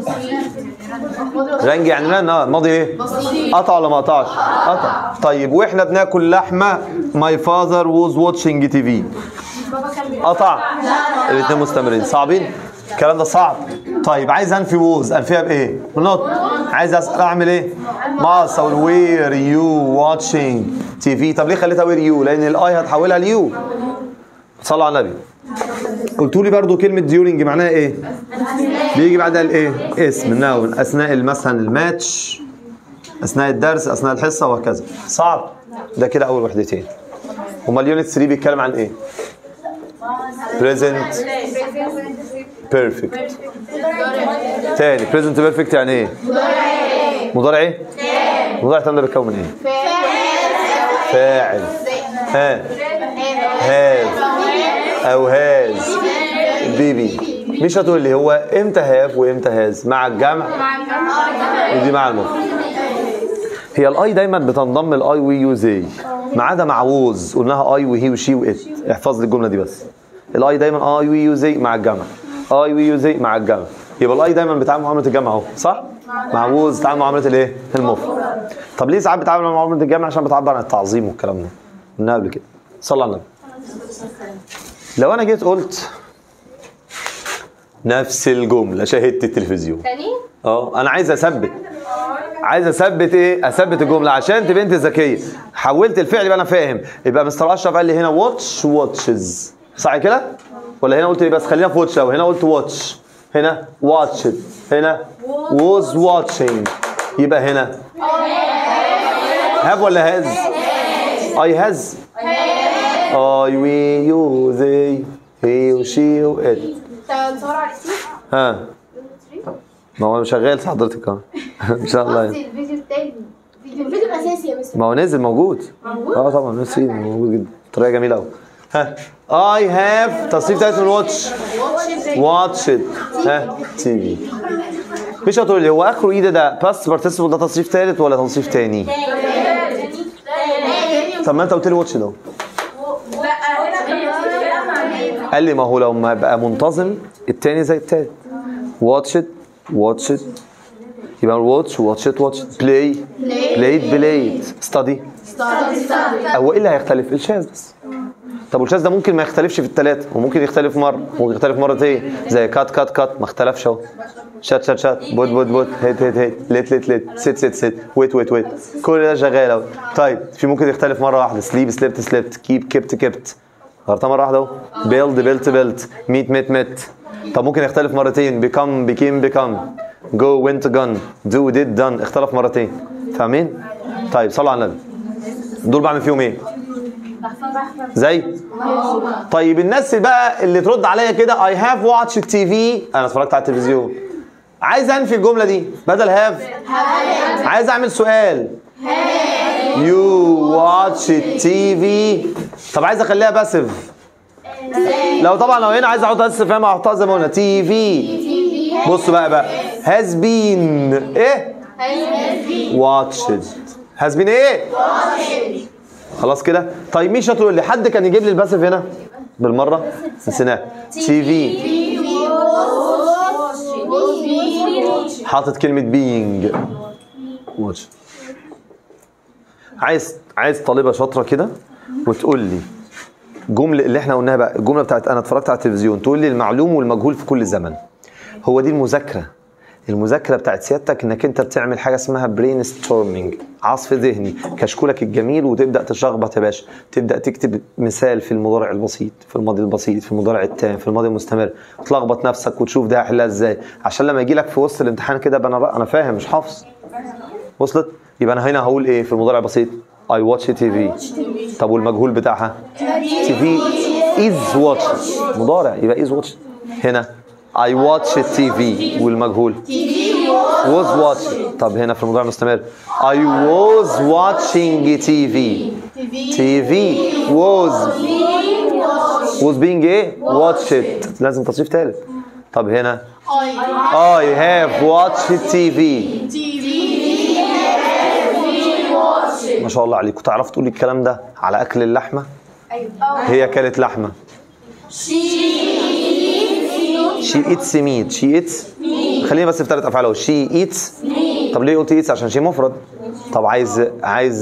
رنج يعني رن اه ماضي ايه قطع ولا ما قطعش قطع طيب واحنا بناكل لحمه ماي فاذر ووز واتشنج تي في بابا كان بي- قطع الاثنين مستمرين صعبين الكلام ده صعب طيب عايز انفي ووز انفيها بايه نوت عايز اسال اعمل ايه ماس او وير يو واتشنج تي في طب ليه خليتها وير يو لان الاي هتحولها ليو صلوا على النبي قلتوا لي برضو كلمه ديورنج معناها ايه بيجي بعدها الايه اسم ناون اثناء مثلا الماتش اثناء الدرس اثناء الحصه وهكذا صعب ده كده اول وحدتين هما اليونت 3 بيتكلم عن ايه present perfect تاني present perfect يعني ايه مضارع ايه مضارع تام ده بيتكون من ايه فاعل ها have او هاز بيبي مش هتقول لي هو امتى هاف وامتى هاز مع الجمع ودي مع المفرد هي الاي دايما بتنضم الاي وي يو زي ما عدا مع ووز قلناها اي وهي وشي وات احفظ لي الجمله دي بس الاي دايما اي وي يو زي مع الجمع اي وي يو زي مع الجمع يبقى الاي دايما بتعامل معامله الجمع اهو صح مع ووز بتعامل معامله الايه المفرد طب ليه ساعات بتعامل معامله الجمع عشان بتعبر عن التعظيم والكلام ده قلنا قبل كده صلى على النبي لو انا جيت قلت نفس الجمله شاهدت التلفزيون تاني اه انا عايز اثبت عايز اثبت ايه اثبت الجمله عشان تبقى انت ذكيه حولت الفعل يبقى انا فاهم يبقى مستر اشرف قال لي هنا واتش واتشز صح كده ولا هنا قلت ايه بس خلينا في واتش هنا قلت واتش هنا واتشد هنا was watching يبقى هنا have ولا has I has I we you they he she it انت بتصور على السيف ها ما هو شغال حضرتك اهو ان شاء الله يعني. الفيديو التاني الفيديو الاساسي يا مستر ما هو نزل موجود اه طبعا نفس موجود جدا طريقه جميله قوي ها I have تصريف تالت من واتش واتش ها تي في مش هتقول لي هو اخره ايه ده ده باست بارتيسيبل ده تصريف تالت ولا تصريف تاني؟ طب ما انت قلت لي واتش ده قال لي ما هو لو ما بقى منتظم التاني زي التالت واتش ات واتش ات يبقى واتش واتش ات واتش بلاي بلايد بلايد ستادي هو ايه اللي هيختلف؟ الشاذ بس طب والشاذ ده ممكن ما يختلفش في الثلاثه وممكن يختلف مره ممكن يختلف مرتين زي كات كات كات ما اختلفش اهو شات شات شات بوت بوت بوت هيت هيت هيت ليت ليت ليت ست ست ست ويت ويت ويت كل ده شغال اهو طيب في ممكن يختلف مره واحده سليب سليبت سليبت كيب كيبت كيبت غلطه مره واحده اهو بيلد بيلت بيلت ميت ميت ميت طب ممكن يختلف مرتين بيكم بيكيم بيكم جو وينت جن دو ديد دن اختلف مرتين فاهمين؟ طيب صلوا على النبي دول بعمل فيهم ايه؟ زي طيب الناس بقى اللي ترد عليا كده اي هاف واتش التي في انا اتفرجت على التلفزيون عايز انفي الجمله دي بدل هاف عايز اعمل سؤال يو واتش التي في طب عايز اخليها باسيف لو طبعا لو هنا عايز احط اس فاهم احطها زي ما قلنا تي في بص بقى بقى هاز بين ايه واتشد هاز بين ايه خلاص كده طيب مين شاطر اللي حد كان يجيب لي الباسف هنا بالمره نسيناه تي في حاطط كلمه بينج واتش عايز عايز طالبه شاطره كده وتقول لي جمله اللي احنا قلناها بقى الجمله بتاعت انا اتفرجت على التلفزيون تقول لي المعلوم والمجهول في كل زمن هو دي المذاكره المذاكره بتاعت سيادتك انك انت بتعمل حاجه اسمها برين ستورمنج عصف ذهني كشكولك الجميل وتبدا تشخبط يا باشا تبدا تكتب مثال في المضارع البسيط في الماضي البسيط في المضارع التام في الماضي المستمر تلخبط نفسك وتشوف ده هحلها ازاي عشان لما يجي لك في وسط الامتحان كده ابقى انا انا فاهم مش حافظ وصلت يبقى انا هنا هقول ايه في المضارع البسيط اي واتش تي في طب والمجهول بتاعها تي في از واتش مضارع يبقى از واتش هنا I watch TV والمجهول was watching طب هنا في الموضوع المستمر I was watching TV TV was was being ايه watched لازم تصريف ثالث طب هنا I have watched TV ما شاء الله عليكم تعرف تقولي الكلام ده على اكل اللحمه هي اكلت لحمه شي ايتس ميت شي ايتس خلينا بس في ثلاث افعال اهو شي ايتس طب ليه قلت ايتس عشان شي مفرد طب عايز عايز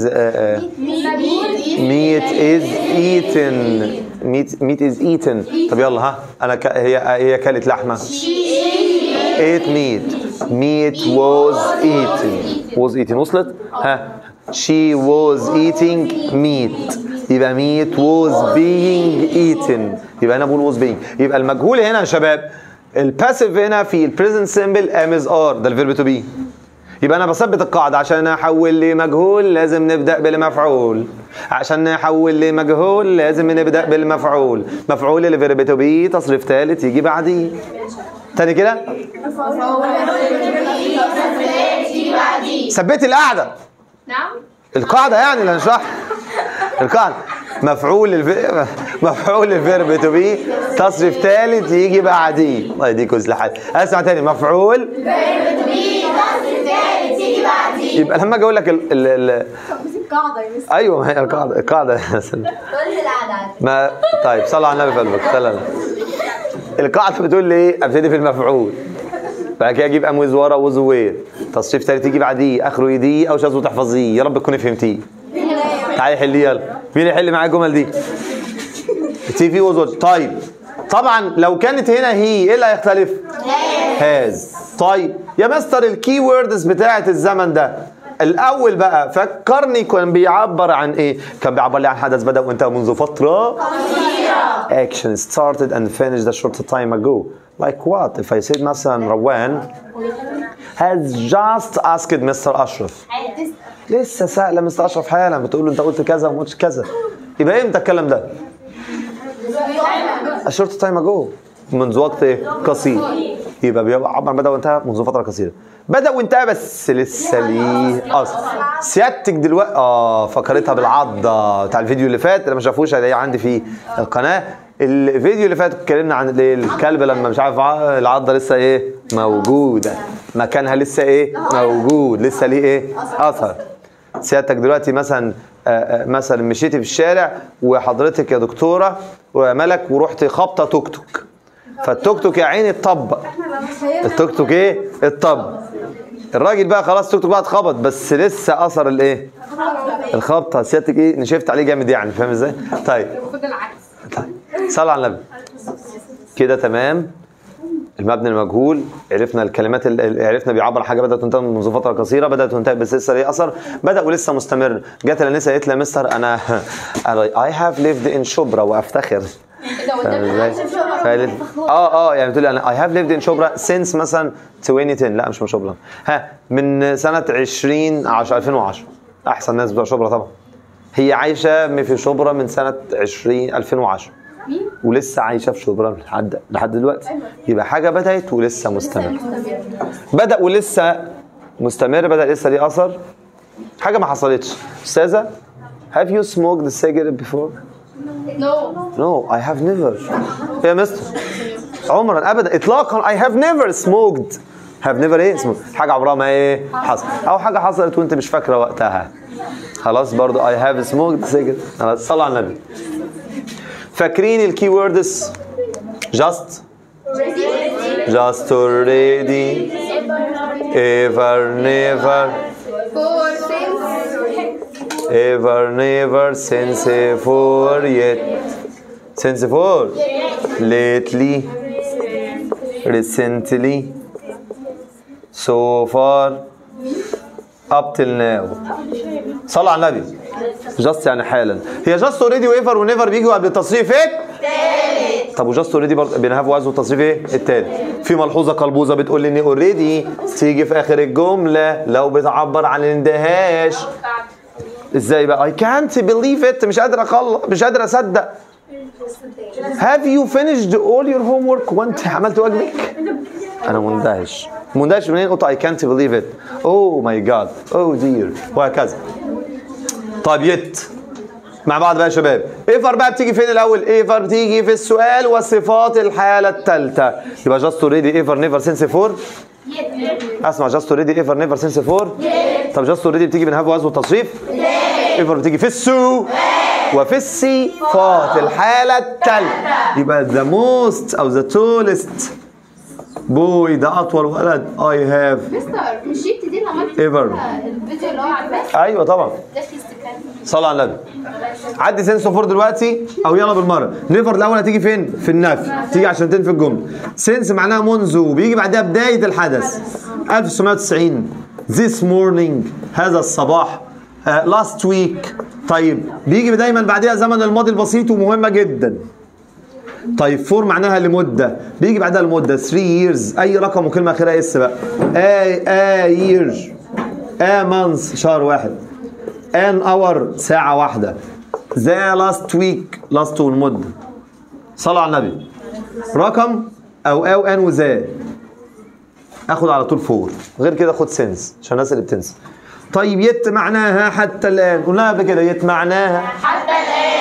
ميت از ايتن ميت ميت از ايتن طب يلا ها انا ك... هي هي كلت لحمه ايت ميت ميت was eaten was eaten وصلت ها she was eating meat يبقى meat was being eaten يبقى انا بقول was being يبقى المجهول هنا يا شباب الباسيف هنا في البريزنت سيمبل ام از ار ده الفيرب تو بي يبقى انا بثبت القاعده عشان احول لمجهول لازم نبدا بالمفعول عشان نحول لمجهول لازم نبدا بالمفعول مفعول الفيرب تو بي تصريف ثالث يجي بعديه تاني كده ثبتي القاعده نعم القاعده يعني اللي هنشرحها القاعده مفعول الف... مفعول الفيرب تو بي تصريف ثالث يجي بعديه الله يديك كوز لحد اسمع تاني مفعول يبقى لما اجي اقول لك ال... ال... ال... قاعدة يا مس ايوه ما هي القاعده القاعده ما طيب صلى على النبي في قلبك صلى على النبي. القاعده بتقول لي ايه ابتدي في المفعول بعد كده اجيب ام ويز ورا وز وير تصريف ثالث يجي بعديه اخره يديه او شاذ تحفظيه يا رب تكوني فهمتيه تعالي حلي يلا مين يحل معايا الجمل دي تي في وز طيب طبعا لو كانت هنا هي ايه اللي هيختلف هاز طيب يا مستر الكي ووردز بتاعت الزمن ده الاول بقى فكرني كان بيعبر عن ايه كان بيعبر لي عن حدث بدا وانتهى منذ فتره action started and finished a short time ago like what if I said مثلا روان has just asked Mr. أشرف لسه سأل مستر أشرف حالا بتقول له أنت قلت كذا وما قلتش كذا يبقى إمتى الكلام ده؟ A short time ago منذ وقت إيه؟ قصير يبقى بيعبر بدأ وانتهى منذ فترة قصيرة بدأ وانتهى بس لسه ليه أصل سيادتك دلوقتي اه فكرتها بالعضة بتاع الفيديو اللي فات اللي ما شافوش هلاقيه عندي في القناة الفيديو اللي فات اتكلمنا عن الايه الكلب لما مش عارف ع- العضة لسه ايه موجودة مكانها لسه ايه موجود لسه ليه ايه أثر سيادتك دلوقتي مثلا آه، آه، مثلا مشيتي في الشارع وحضرتك يا دكتوره ويا ملك ورحتي خابطه توك توك فالتوك توك يا عيني اتطبق التوك توك ايه اتطبق الراجل بقى خلاص التوك توك بقى اتخبط بس لسه اثر الايه الخبطه سيادتك ايه نشفت عليه جامد يعني فاهم ازاي طيب المفروض العكس طيب صلى على النبي كده تمام المبني المجهول عرفنا الكلمات ال- ال- عرفنا بيعبر عن حاجه بدات تنتهي منذ فتره قصيره بدات تنتهي بس لسه ليه اثر بدا ولسه مستمر جت الانسه قالت لي يا مستر انا اي هاف ليفد ان شبرا وافتخر فاهم ازاي؟ فقالت اه اه يعني بتقول لي انا اي هاف ليفد ان شبرا سينس مثلا 2010 لا مش من شبرا ها من سنه 20 10 2010 احسن ناس بتوع شبرا طبعا هي عايشه في شبرا من سنه 20 2010 ولسه عايشه في شبرا لحد لحد دلوقتي يبقى حاجه بدات ولسه مستمر بدا ولسه مستمر بدا لسه ليه اثر حاجه ما حصلتش استاذه have you smoked a cigarette before نو no I have never يا مستر عمرا ابدا اطلاقا I have never smoked have never ايه smoked حاجه عمرها ما ايه حصل او حاجه حصلت وانت مش فاكره وقتها خلاص برضو I have smoked cigarette خلاص صلى على النبي فاكرين الكي ووردز just just already ever never فور سينس ever never since for yet since for lately recently so far up till now صلى على النبي جاست يعني حالا هي جاست اوريدي وايفر ونيفر بيجوا قبل التصريف ايه؟ طب وجاست اوريدي برضه بنهاف واز والتصريف ايه؟ التالت في ملحوظه قلبوزه بتقول لي ان اوريدي تيجي في اخر الجمله لو بتعبر عن الاندهاش ازاي بقى؟ I can't believe it مش قادر اخلص مش قادر اصدق Have you finished all your homework وانت عملت واجبك؟ انا مندهش مندهش منين؟ قلت I can't believe it Oh my god Oh dear وهكذا طيب يت مع بعض بقى يا شباب ايفر بقى بتيجي فين الاول ايفر بتيجي في السؤال وصفات الحاله الثالثه يبقى جاست اوريدي ايفر نيفر سينس فور اسمع جاست اوريدي ايفر نيفر سينس فور طب جاست اوريدي بتيجي من هاف واز والتصريف ايفر بتيجي في السو وفي الصفات الحاله الثالثه يبقى ذا موست او ذا تولست بوي ده اطول ولد اي هاف مستر مش جبت دي اللي عملت Ever. فيها الفيديو اللي هو عارفاه ايوه طبعا ده في استكان صلى على النبي عدي سنس فور دلوقتي او يلا بالمره نيفر الاول هتيجي فين في النفي تيجي عشان تنفي الجمله سنس معناها منذ بيجي بعدها بدايه الحدث 1990 this morning هذا الصباح uh, last week طيب بيجي دايما بعدها زمن الماضي البسيط ومهمه جدا طيب فور معناها لمده بيجي بعدها لمده 3 years اي رقم وكلمه اخرها اس بقى a a year a month شهر واحد an hour ساعة واحدة ذا last week last والمدة صلوا على النبي رقم أو أو أن وذا آخد على طول فور غير كده خد سنس عشان الناس اللي بتنسى طيب يت معناها حتى الآن قلناها قبل كده يت معناها حتى الآن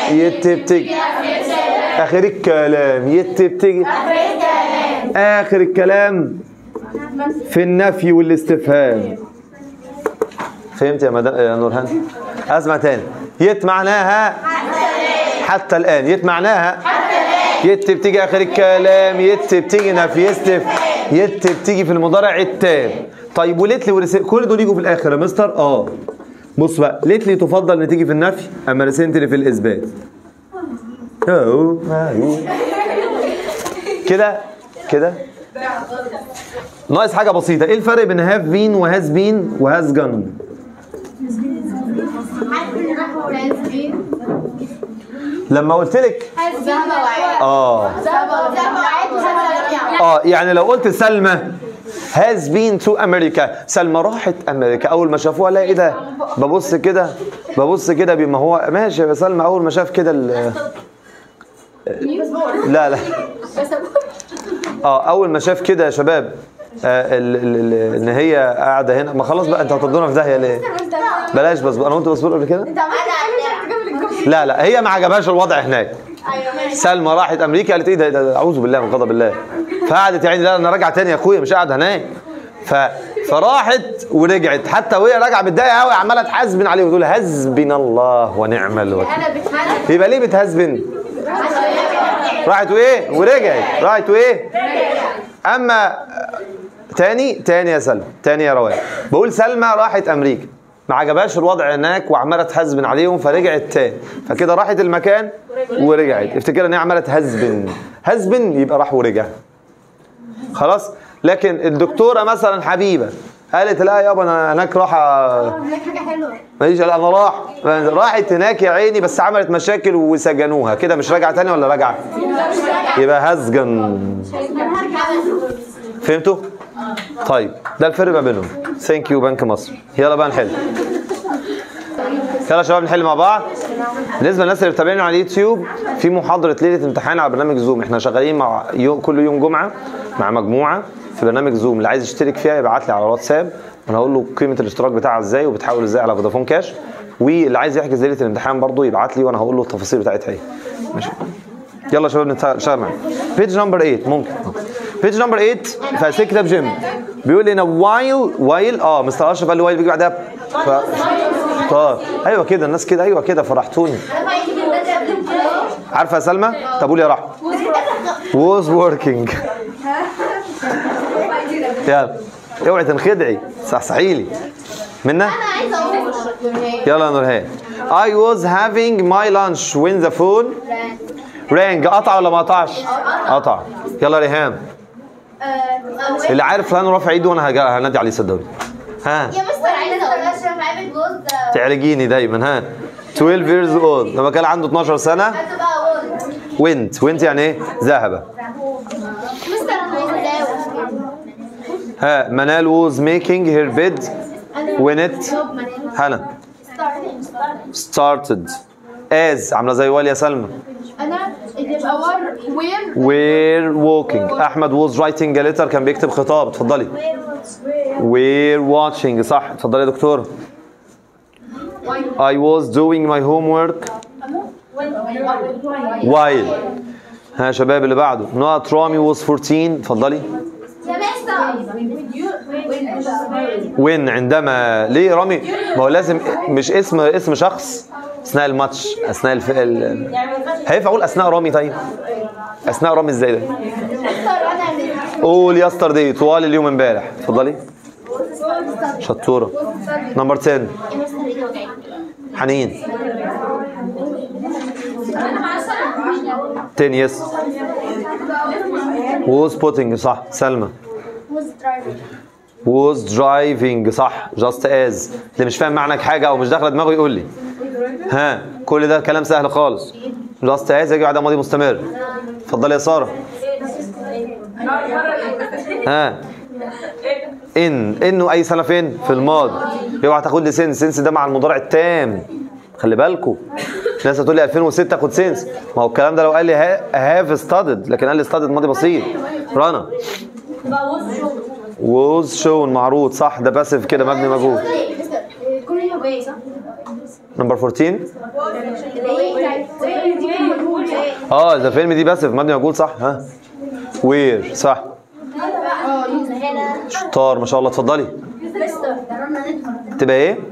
يت بتيجي اخر الكلام يت بتيجي اخر الكلام في النفي والاستفهام فهمت يا مدام يا نورهان اسمع تاني يت معناها حتى الان يت معناها يت بتيجي اخر الكلام يت بتيجي نفي يستف يت بتيجي في المضارع التام طيب وليتلي ورسل كل دول يجوا في الاخر يا مستر اه بص بقى ليتلي تفضل ان تيجي في النفي اما رسنتلي في الاثبات اهو اهو كده كده ناقص حاجه بسيطه ايه الفرق بين هاف بين وهاز بين وهاز جن لما قلت لك اه اه يعني لو قلت سلمى هاز بين تو امريكا سلمى راحت امريكا اول ما شافوها لا ايه ده ببص كده ببص كده بما هو ماشي يا سلمى اول ما شاف كده ال- لا لا اه اول ما شاف كده يا شباب آه ال ال ال ان هي قاعده هنا ما خلاص بقى انت هتضرنا في داهيه ليه بلاش بس انا وانت بصبر قبل كده لا لا هي ما عجبهاش الوضع هناك سلمى راحت امريكا قالت ايه ده, ده, ده اعوذ بالله من غضب الله فقعدت يعني لا انا راجعه تاني يا اخويا مش قاعد هناك ف فراحت ورجعت حتى وهي راجعه متضايقه قوي عماله تحزبن عليه وتقول حسبنا الله ونعم الوكيل انا بتحدث يبقى ليه بتهزبن راحت وايه ورجعت راحت وايه اما تاني تاني يا سلمى تاني يا رواق بقول سلمى راحت امريكا ما عجبهاش الوضع هناك وعماله تهزبن عليهم فرجعت تاني فكده راحت المكان ورجعت افتكر ان هي عماله تهزبن هزبن يبقى راح ورجع خلاص لكن الدكتوره مثلا حبيبه قالت لا يابا انا هناك راحه لك حاجه حلوه ماليش لا انا راح راحت هناك يا عيني بس عملت مشاكل وسجنوها كده مش راجعه تاني ولا راجعه يبقى هزجن انا هرجع فهمتوا طيب ده الفرق ما بينهم ثانك يو بنك مصر يلا بقى نحل يلا يا شباب نحل مع بعض بالنسبه للناس اللي بتابعينا على اليوتيوب في محاضره ليله امتحان على برنامج زوم احنا شغالين مع يوم كل يوم جمعه مع مجموعه في برنامج زوم اللي عايز يشترك فيها يبعت لي على الواتساب انا هقول له قيمه الاشتراك بتاعها ازاي وبتحول ازاي على فودافون كاش واللي عايز يحجز ليله الامتحان برضه يبعت لي وانا هقول له التفاصيل بتاعتها ايه ماشي يلا يا شباب نشتغل معانا بيج نمبر 8 ممكن بيج نمبر 8 في اسئله كتاب جيم بيقول لنا وايل وايل اه مستر اشرف قال لي وايل بيجي بعدها ف... طيب ايوه كده الناس كده ايوه كده فرحتوني عارفه يا سلمى طب قول يا رحمه was working يلا اوعي تنخدعي صحصحي لي منا عايزه اقول يلا يا نورهان I was having my lunch when the phone rang قطع ولا ما قطعش؟ قطع يلا ريهام اللي عارف فلان رافع ايده وانا هجا- هنادي عليه صدقني ها يا مستر عايزه اقول اشرف عامل جوز تعرجيني دايما ها 12 years old لما كان عنده 12 سنه هتبقى وولد وينت وينت يعني ايه ذهب مستر انا عايزه اداوس ها منال was making her bed when it هلا started as عامله زي واليا سلمى انا تبقى ور وير we're walking احمد was writing a letter كان بيكتب خطاب اتفضلي we're watching صح اتفضلي يا دكتور I was doing my homework while ها يا شباب اللي بعده نقط رامي was 14 اتفضلي يا مستر وين عندما ليه رامي ما هو لازم مش اسم اسم شخص اثناء الماتش اثناء الف... ال... هينفع اقول اثناء رامي طيب اثناء رامي ازاي ده مستر انا قول يسترداي طوال اليوم امبارح اتفضلي شطوره نمبر 10 يا مستر ايدي وجعتني حنين 10 يس was putting صح سلمى was driving صح just as اللي مش فاهم معنى حاجه او مش داخله دماغه يقول لي ها كل ده كلام سهل خالص just as يجي بعدها ماضي مستمر اتفضلي يا ساره ها ان انه اي سنه فين في الماضي اوعى تاخد لي سنس سنس ده مع المضارع التام خلي بالكم ناس هتقول لي 2006 خد سنس ما هو الكلام ده لو قال لي هاف ستادد لكن قال لي ستادد ماضي بسيط رنا was shown معروض صح ده باسف كده مبني مجهول مستر كل يوم ايه صح؟ نمبر 14 اه ده فيلم دي بس في مبني مجهول صح ها وير صح شطار ما شاء الله اتفضلي تبقى ايه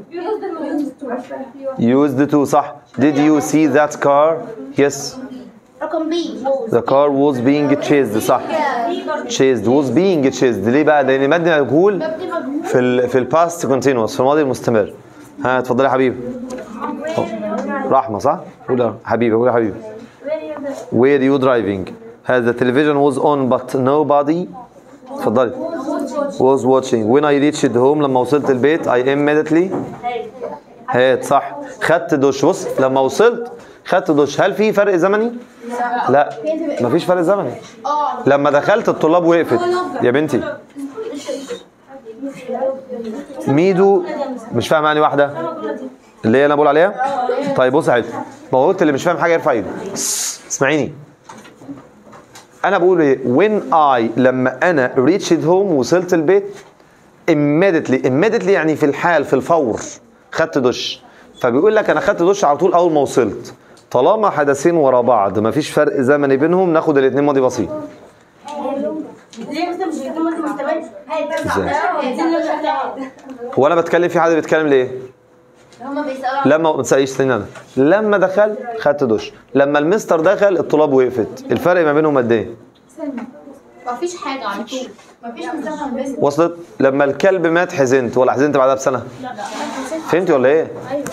used to صح did you see that car yes رقم بي the car was being chased صح chased was being chased ليه بقى لان مبني مجهول مبني مجهول في ال في الباست كونتينوس في الماضي المستمر ها اتفضلي يا حبيبي رحمه صح قول يا حبيبي قول يا حبيبي where you driving has the television was on but nobody اتفضلي was watching when I reached home لما وصلت البيت I immediately هات صح خدت دش بص لما وصلت خدت دش هل في فرق زمني؟ لا مفيش فرق زمني اه لما دخلت الطلاب وقفت يا بنتي ميدو مش فاهم يعني واحده اللي هي انا بقول عليها طيب بص يا حبيبي ما هو قلت اللي مش فاهم حاجه يرفع ايده اسمعيني انا بقول ايه when I لما انا reached home وصلت البيت immediately immediately يعني في الحال في الفور خدت دش فبيقول لك انا خدت دش على طول اول ما وصلت طالما حدثين ورا بعض مفيش فرق زمني بينهم ناخد الاثنين ماضي بسيط ليه مثلا مش بيكون مادة مستمر؟ ازاي؟ عايزين نرجع هو انا بتكلم في حد بيتكلم ليه هما بيسألوا لما ما تساليش استنى انا لما دخل خدت دش لما المستر دخل الطلاب وقفت الفرق ما بينهم قد ايه مفيش حاجة على طول مفيش مستخدم بس وصلت لما الكلب مات حزنت ولا حزنت بعدها بسنه فهمتي ولا ايه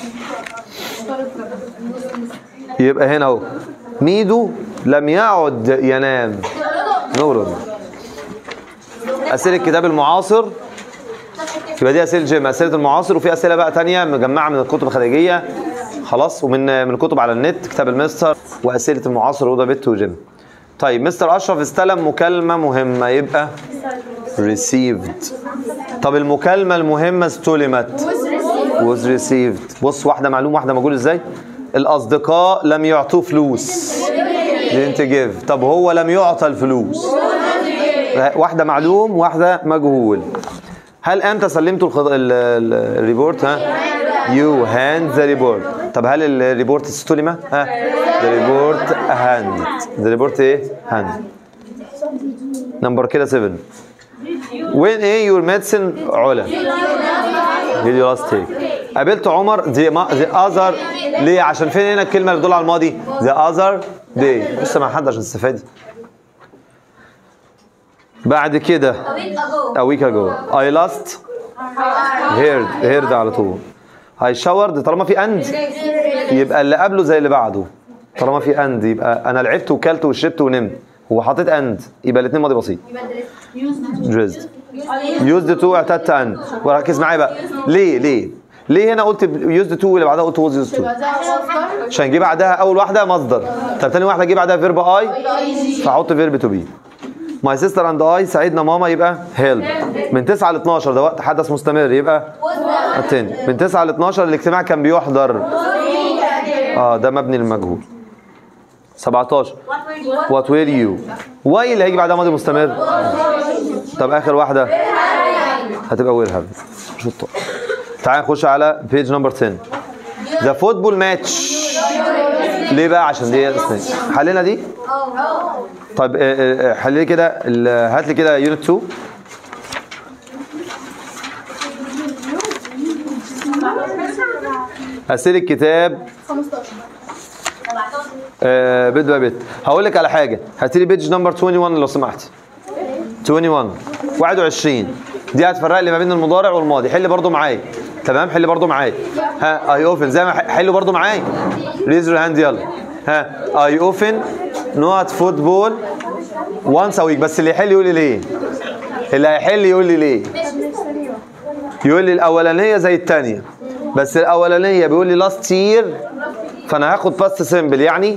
يبقى هنا اهو ميدو لم يعد ينام نور اسئله الكتاب المعاصر يبقى دي اسئله جيم اسئله المعاصر وفي اسئله بقى تانية مجمعه من الكتب الخارجيه خلاص ومن من الكتب على النت كتاب المستر واسئله المعاصر وده بت وجيم طيب مستر اشرف استلم مكالمه مهمه يبقى received طب المكالمه المهمه استلمت was received بص واحده معلومه واحده مجهول ازاي الاصدقاء لم يعطوه فلوس didn't give طب هو لم يعطى الفلوس واحده معلوم واحده مجهول هل امتى سلمتوا الخض... ال... ال... الريبورت ها يو هاند ذا ريبورت طب هل الريبورت استلم ها ذا ريبورت هاند ذا ريبورت ايه هاند نمبر كده 7 وين ايه يور ميديسن علا دي دي لاست تيك قابلت عمر دي ما دي اذر ليه عشان فين هنا الكلمه اللي بتدل على الماضي ذا اذر دي بص مع حد عشان تستفادي بعد كده a week ago I last heard heard على طول I showered طالما في and يبقى اللي قبله زي اللي بعده طالما في and يبقى انا لعبت وكلت وشربت ونمت هو حاطط and يبقى الاثنين ماضي بسيط dressed used to اعتدت and وركز معايا بقى ليه ليه ليه هنا قلت used to واللي بعدها قلت was used to يبقى ده مصدر عشان جه بعدها اول واحده مصدر طب تاني واحده جه بعدها فيرب اي فاحط فيرب تو بي ماي سيستر اند اي ساعدنا ماما يبقى هيلب من 9 ل 12 ده وقت حدث مستمر يبقى التاني من 9 ل 12 الاجتماع كان بيحضر اه ده مبني للمجهول 17 وات وير يو واي اللي هيجي بعدها ماضي مستمر طب اخر واحده هتبقى وير هاف شطار تعال نخش على بيج نمبر 10 ذا فوتبول ماتش ليه بقى عشان دي اثنين حلينا دي طيب آه، آه، حل لي كده ال- هات لي كده يونت 2 اسئله الكتاب 15 آه، بيت باي بيت هقول لك على حاجه هات لي بيج نمبر 21 لو سمحت 21 21 دي هتفرق لي ما بين المضارع والماضي حل برضو معايا تمام حل برضو معايا ها اي اوفن زي ما ح- حلوا برضو معايا ريز يور هاند يلا ها اي اوفن نوت فوتبول وانس ا ويك بس اللي يحل يقول لي ليه اللي هيحل يقول لي ليه يقول لي الاولانيه زي الثانيه بس الاولانيه بيقول لي لاست يير فانا هاخد باست سيمبل يعني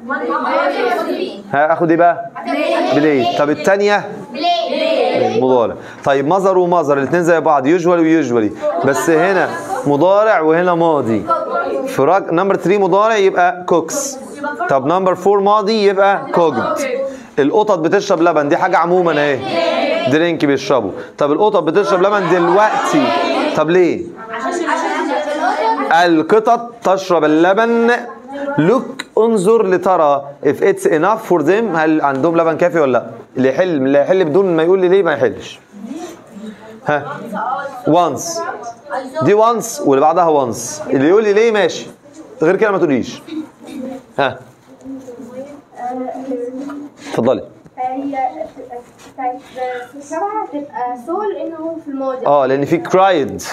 هاخد ايه بقى بليه طب الثانيه مضارع طيب مظهر ومظهر الاثنين زي بعض يوجوالي ويوجوالي بس هنا مضارع وهنا ماضي في راج... نمبر 3 مضارع يبقى كوكس طب نمبر 4 ماضي يبقى كوجد القطط بتشرب لبن دي حاجه عموما اهي درينك بيشربوا طب القطط بتشرب لبن دلوقتي طب ليه القطط تشرب اللبن لوك انظر لترى if it's enough for them هل عندهم لبن كافي ولا لا اللي يحل اللي يحل بدون ما يقول لي ليه ما يحلش ها once دي once واللي بعدها once اللي يقول لي ليه ماشي غير كده ما تقوليش ها اتفضلي هي بتاعت في سبعة تبقى سول انه في الماضي اه لان في cried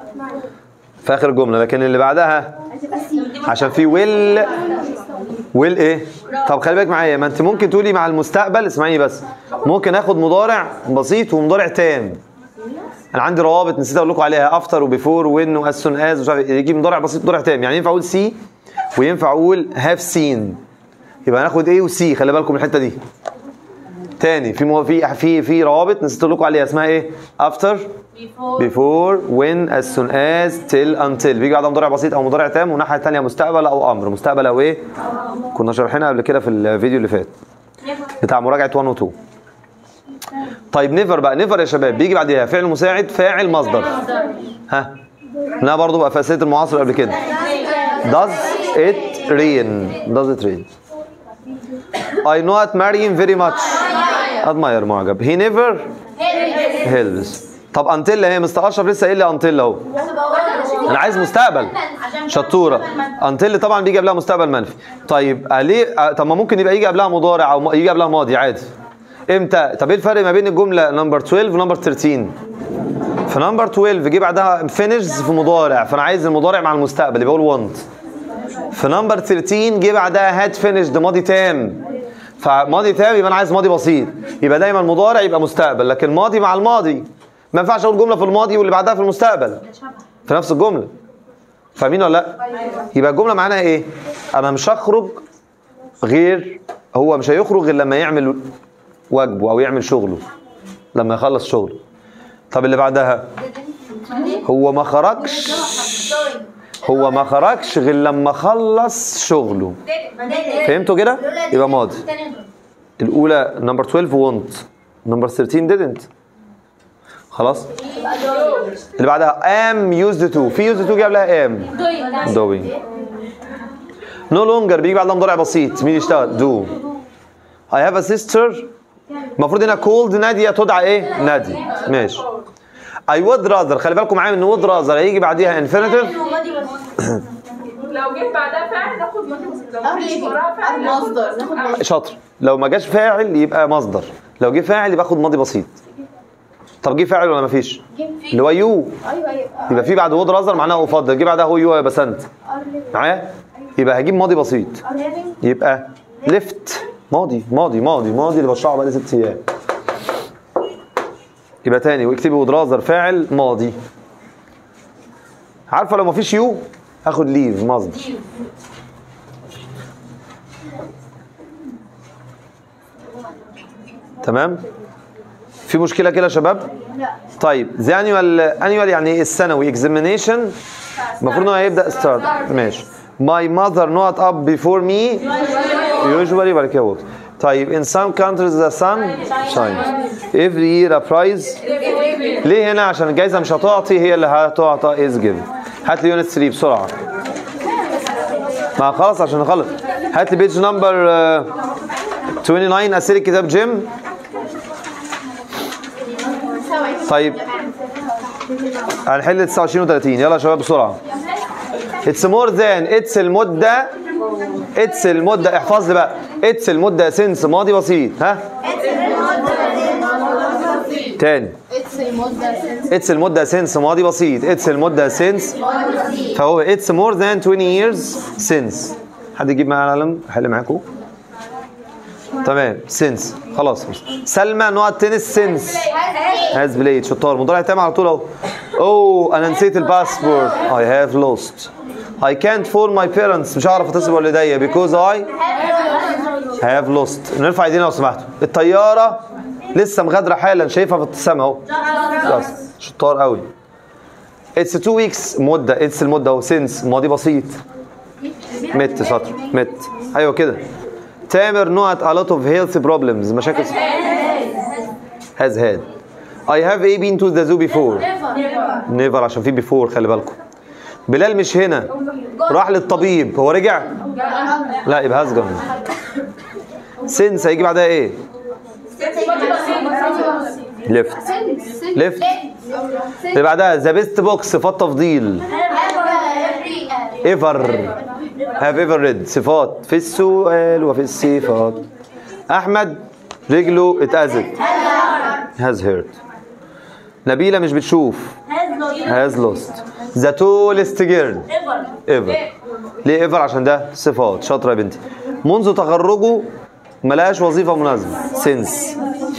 في اخر الجمله لكن اللي بعدها هتبقى سي عشان في will will ايه طب خلي بالك معايا ما انت ممكن تقولي مع المستقبل اسمعيني بس ممكن اخد مضارع بسيط ومضارع تام انا عندي روابط نسيت اقول لكم عليها افتر وبيفور وين واز سون از مش عارف إيه. يجي مضارع بسيط مضارع تام يعني ينفع اقول سي وينفع اقول هاف سين يبقى هناخد ايه وسي خلي بالكم من الحته دي تاني في مو في في في روابط نسيت اقول لكم عليها اسمها ايه افتر before when as soon as till until بيجي بعدها مضارع بسيط او مضارع تام والناحيه الثانيه مستقبل او امر مستقبل او ايه كنا شارحينها قبل كده في الفيديو اللي فات بتاع مراجعه 1 و 2 طيب نيفر بقى نيفر يا شباب بيجي بعديها فعل مساعد فاعل مصدر ها انا برضو بقى في اسئله المعاصر قبل كده does it rain does it rain I not Mariam very much admire معجب he never helps طب انتل هي مستر اشرف لسه قايل لي انتل اهو انا عايز مستقبل شطوره انتل طبعا بيجي قبلها مستقبل منفي طيب آه، ليه آه، طب ما ممكن يبقى يجي قبلها مضارع او م- يجي قبلها ماضي عادي امتى طب ايه الفرق ما بين الجمله نمبر 12 ونمبر 13 في نمبر 12 جه بعدها فينيشز في مضارع فانا عايز المضارع مع المستقبل يبقى اقول وانت في نمبر 13 جه بعدها هاد فينيشد ماضي تام فماضي تام يبقى انا عايز ماضي بسيط يبقى دايما مضارع يبقى مستقبل لكن ماضي مع الماضي ما ينفعش اقول جمله في الماضي واللي بعدها في المستقبل في نفس الجمله فاهمين ولا لا يبقى الجمله معناها ايه انا مش هخرج غير هو مش هيخرج غير لما يعمل واجبه او يعمل شغله لما يخلص شغله طب اللي بعدها هو ما خرجش هو ما خرجش غير لما خلص شغله فهمتوا كده يبقى ماضي الاولى نمبر 12 وونت نمبر 13 didn't خلاص اللي بعدها am used to في used to جاب قبلها am doing no longer بيجي بعدها مضارع بسيط مين يشتغل do I have a sister المفروض هنا called نادية تدعى ايه نادي ماشي I would rather خلي بالكم معايا ان would rather هيجي بعديها infinitive لو جيت بعدها فعل ناخد ماضي بسيط لو ما جيتش وراها فعل ناخد مصدر ناخد مصدر شاطر لو ما جاش فاعل يبقى مصدر لو جه فاعل يبقى اخد ماضي بسيط طب جه فاعل ولا ما فيش اللي هو يو ايوه ايوه يبقى في بعد وود رازر معناها افضل جه بعدها هو يو يبقى سنت معايا يبقى هجيب ماضي بسيط يبقى ليفت ماضي ماضي ماضي ماضي اللي بشرحه بقالي ست ايام يبقى تاني واكتبي وود رازر فاعل ماضي عارفه لو ما فيش يو هاخد ليف مصدر تمام في مشكله كده يا شباب طيب ذا انيوال انيوال يعني ايه السنوي اكزامينيشن المفروض ان هو هيبدا ستارت ماشي My mother not up before me usually وبعد كده what طيب in some countries the sun shines every year a prize ليه هنا عشان الجايزه مش هتعطي هي اللي هتعطى is given هات لي يونت 3 بسرعه ما خلاص عشان نخلص هات لي بيج نمبر 29 اسئله كتاب جيم طيب هنحل 29 و30 يلا يا شباب بسرعه اتس مور ذان اتس المده اتس المده احفظ لي بقى اتس المده سنس ماضي بسيط ها تاني اتس المدة سنس اتس المده سنس ماضي بسيط اتس المده سنس فهو اتس مور ذان 20 years since حد يجيب معايا القلم احل معاكم تمام سنس خلاص سلمى نوع التنس سنس هاز بلايد شطار مضارع تام على طول اهو اوه انا نسيت الباسبورت I have lost I can't phone my parents مش هعرف اتصل بوالديا because I have lost نرفع ايدينا لو سمحتوا الطياره لسه مغادره حالا شايفها في السماء اهو بس شطار قوي اتس تو ويكس مده اتس المده اهو سينس ماضي بسيط مت سطر مت ايوه كده تامر نوعت a lot of health problems مشاكل has had I have a been to the zoo before never عشان في before خلي بالكم بلال مش هنا راح للطبيب هو رجع لا يبقى هاز جون سينس هيجي بعدها ايه ليفت ليفت اللي بعدها ذا بيست بوكس صفات تفضيل ايفر هاف ايفر ريد صفات في السؤال وفي الصفات احمد رجله اتأذت هاز هيرت نبيلة مش بتشوف هاز لوست ذا تولست جيرل ايفر ليه ايفر عشان ده صفات شاطرة يا بنتي منذ تخرجه ملقاش وظيفة مناسبة سينس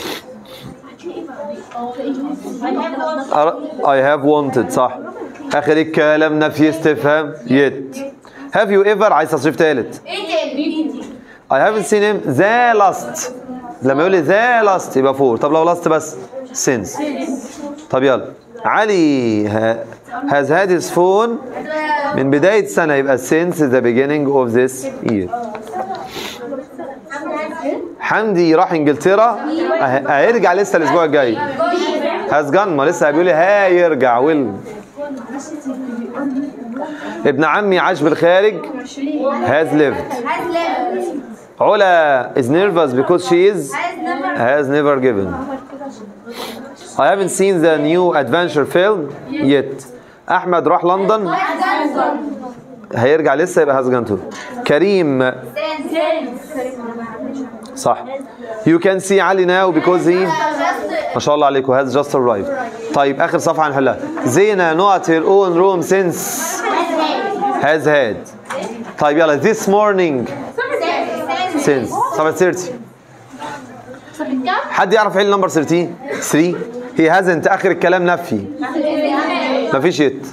I have wanted صح اخر الكلام نفي استفهام yet have you ever عايز تصريف ثالث I haven't seen him the last لما يقول لي the last يبقى فور طب لو last بس since طب يلا علي ها- has had his phone من بداية السنة يبقى since the beginning of this year حمدي راح انجلترا ه- هيرجع لسه الاسبوع الجاي هاز جان ما لسه بيقول لي هيرجع ويل ابن عمي عاش بالخارج هاز ليفد علا is nervous because she is has never given I haven't seen the new adventure film yet أحمد راح لندن هيرجع لسه يبقى has gone to كريم صح you can see علي now because he ما شاء الله عليكم has just arrived طيب آخر صفحة هنحلها زينة not her own room since has had طيب يلا this morning since صفحة 30 حد يعرف ايه النمبر 13 3 هي hasn't اخر الكلام نفي مفيش يت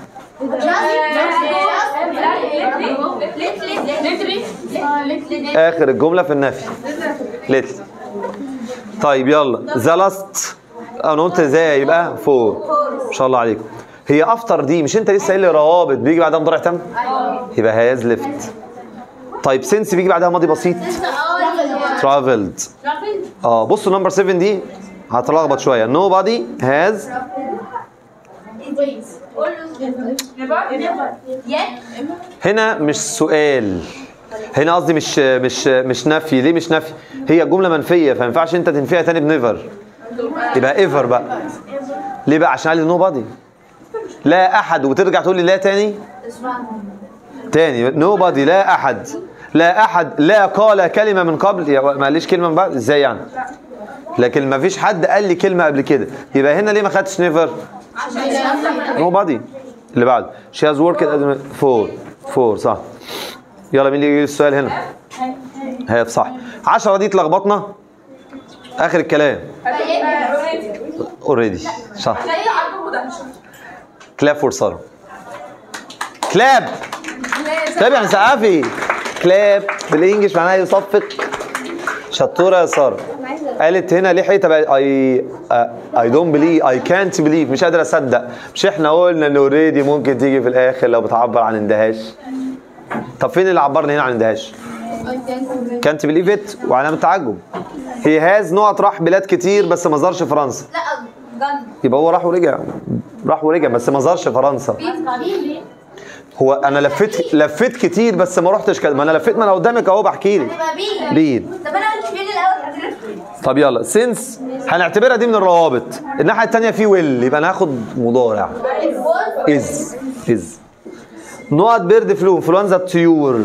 اخر الجمله في النفي ليتل طيب يلا ذا لاست انا قلت ازاي يبقى فور ما شاء الله عليكم هي افتر دي مش انت لسه قايل لي روابط بيجي بعدها مضارع تام يبقى هاز ليفت طيب سينس بيجي بعدها ماضي بسيط ترافلد اه بصوا نمبر 7 دي هتلخبط شويه nobody has هنا مش سؤال هنا قصدي مش مش مش نفي ليه مش نفي هي جمله منفيه فما ينفعش انت تنفيها تاني بنيفر يبقى ايفر بقى ليه بقى عشان قال لي nobody لا احد وترجع تقول لي لا تاني تاني nobody لا احد لا احد لا قال كلمه من قبل يا ما قاليش كلمه من بعد ازاي يعني لكن ما فيش حد قال لي كلمه قبل كده يبقى هنا ليه ما خدتش نيفر nobody اللي بعده she has worked as فور فور صح يلا مين اللي يجي السؤال هنا هي صح 10 دي اتلخبطنا اخر الكلام اوريدي صح كلاب فور ساره كلاب كلاب يعني سقفي كلاب بالانجلش معناها يصفق شطوره يا ساره قالت هنا ليه حته اي اي دونت بليف اي كانت بليف مش قادر اصدق مش احنا قلنا ان اوريدي ممكن تيجي في الاخر لو بتعبر عن اندهاش طب فين اللي عبرني هنا عن اندهاش كانت بليف ات وعلامه تعجب هي هاز نقط راح بلاد كتير بس ما زارش فرنسا يبقى هو راح ورجع راح ورجع بس ما زارش فرنسا هو انا لفيت لفيت كتير بس ما رحتش كده ما انا لفيت ما انا قدامك اهو بحكي لك بيد طب انا قلت فين الاول طب يلا سينس هنعتبرها دي من الروابط الناحيه الثانيه في ويل يبقى انا هاخد مضارع از از نقط بيرد فلو انفلونزا الطيور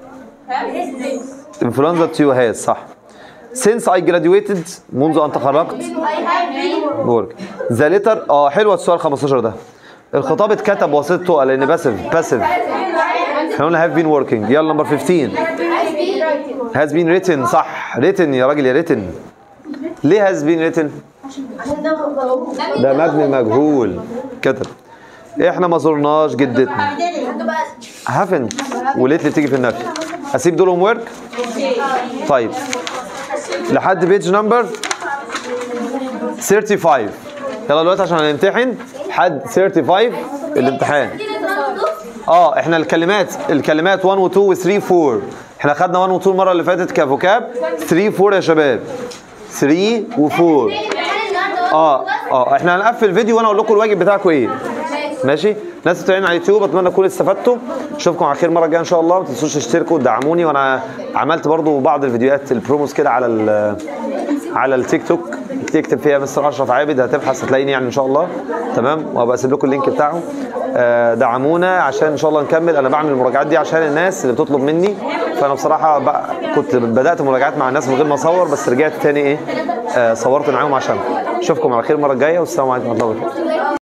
انفلونزا الطيور هاز صح since I graduated منذ ان تخرجت work ذا ليتر اه حلوه السؤال 15 ده الخطاب اتكتب وسيطته لان باسيف باسيف احنا قلنا have been working يلا نمبر 15 has been written صح written يا راجل يا written ليه has been written ده مبني مجهول كتب احنا ما زرناش جدتنا haven't وليت اللي بتيجي في النفي اسيب دول هوم ورك طيب لحد بيج نمبر 35 يلا دلوقتي عشان هنمتحن حد 35 الامتحان اه احنا الكلمات الكلمات 1 و 2 و 3 و 4 احنا خدنا 1 و 2 المره اللي فاتت كفوكاب 3 و 4 يا شباب 3 و 4 اه اه احنا هنقفل الفيديو وانا اقول لكم الواجب بتاعكم ايه ماشي الناس بتوعين على اليوتيوب اتمنى تكونوا استفدتوا اشوفكم على خير المره الجايه ان شاء الله ما تنسوش تشتركوا وتدعموني وانا عملت برضو بعض الفيديوهات البروموس كده على ال- على التيك توك تكتب فيها مستر اشرف عابد هتبحث هتلاقيني يعني ان شاء الله تمام وهبقى اسيب لكم اللينك بتاعه آه، دعمونا عشان ان شاء الله نكمل انا بعمل المراجعات دي عشان الناس اللي بتطلب مني فانا بصراحه بقى كنت بدات مراجعات مع الناس من غير ما اصور بس رجعت تاني ايه آه، صورت معاهم عشان اشوفكم على خير المره الجايه والسلام عليكم ورحمه الله وبركاته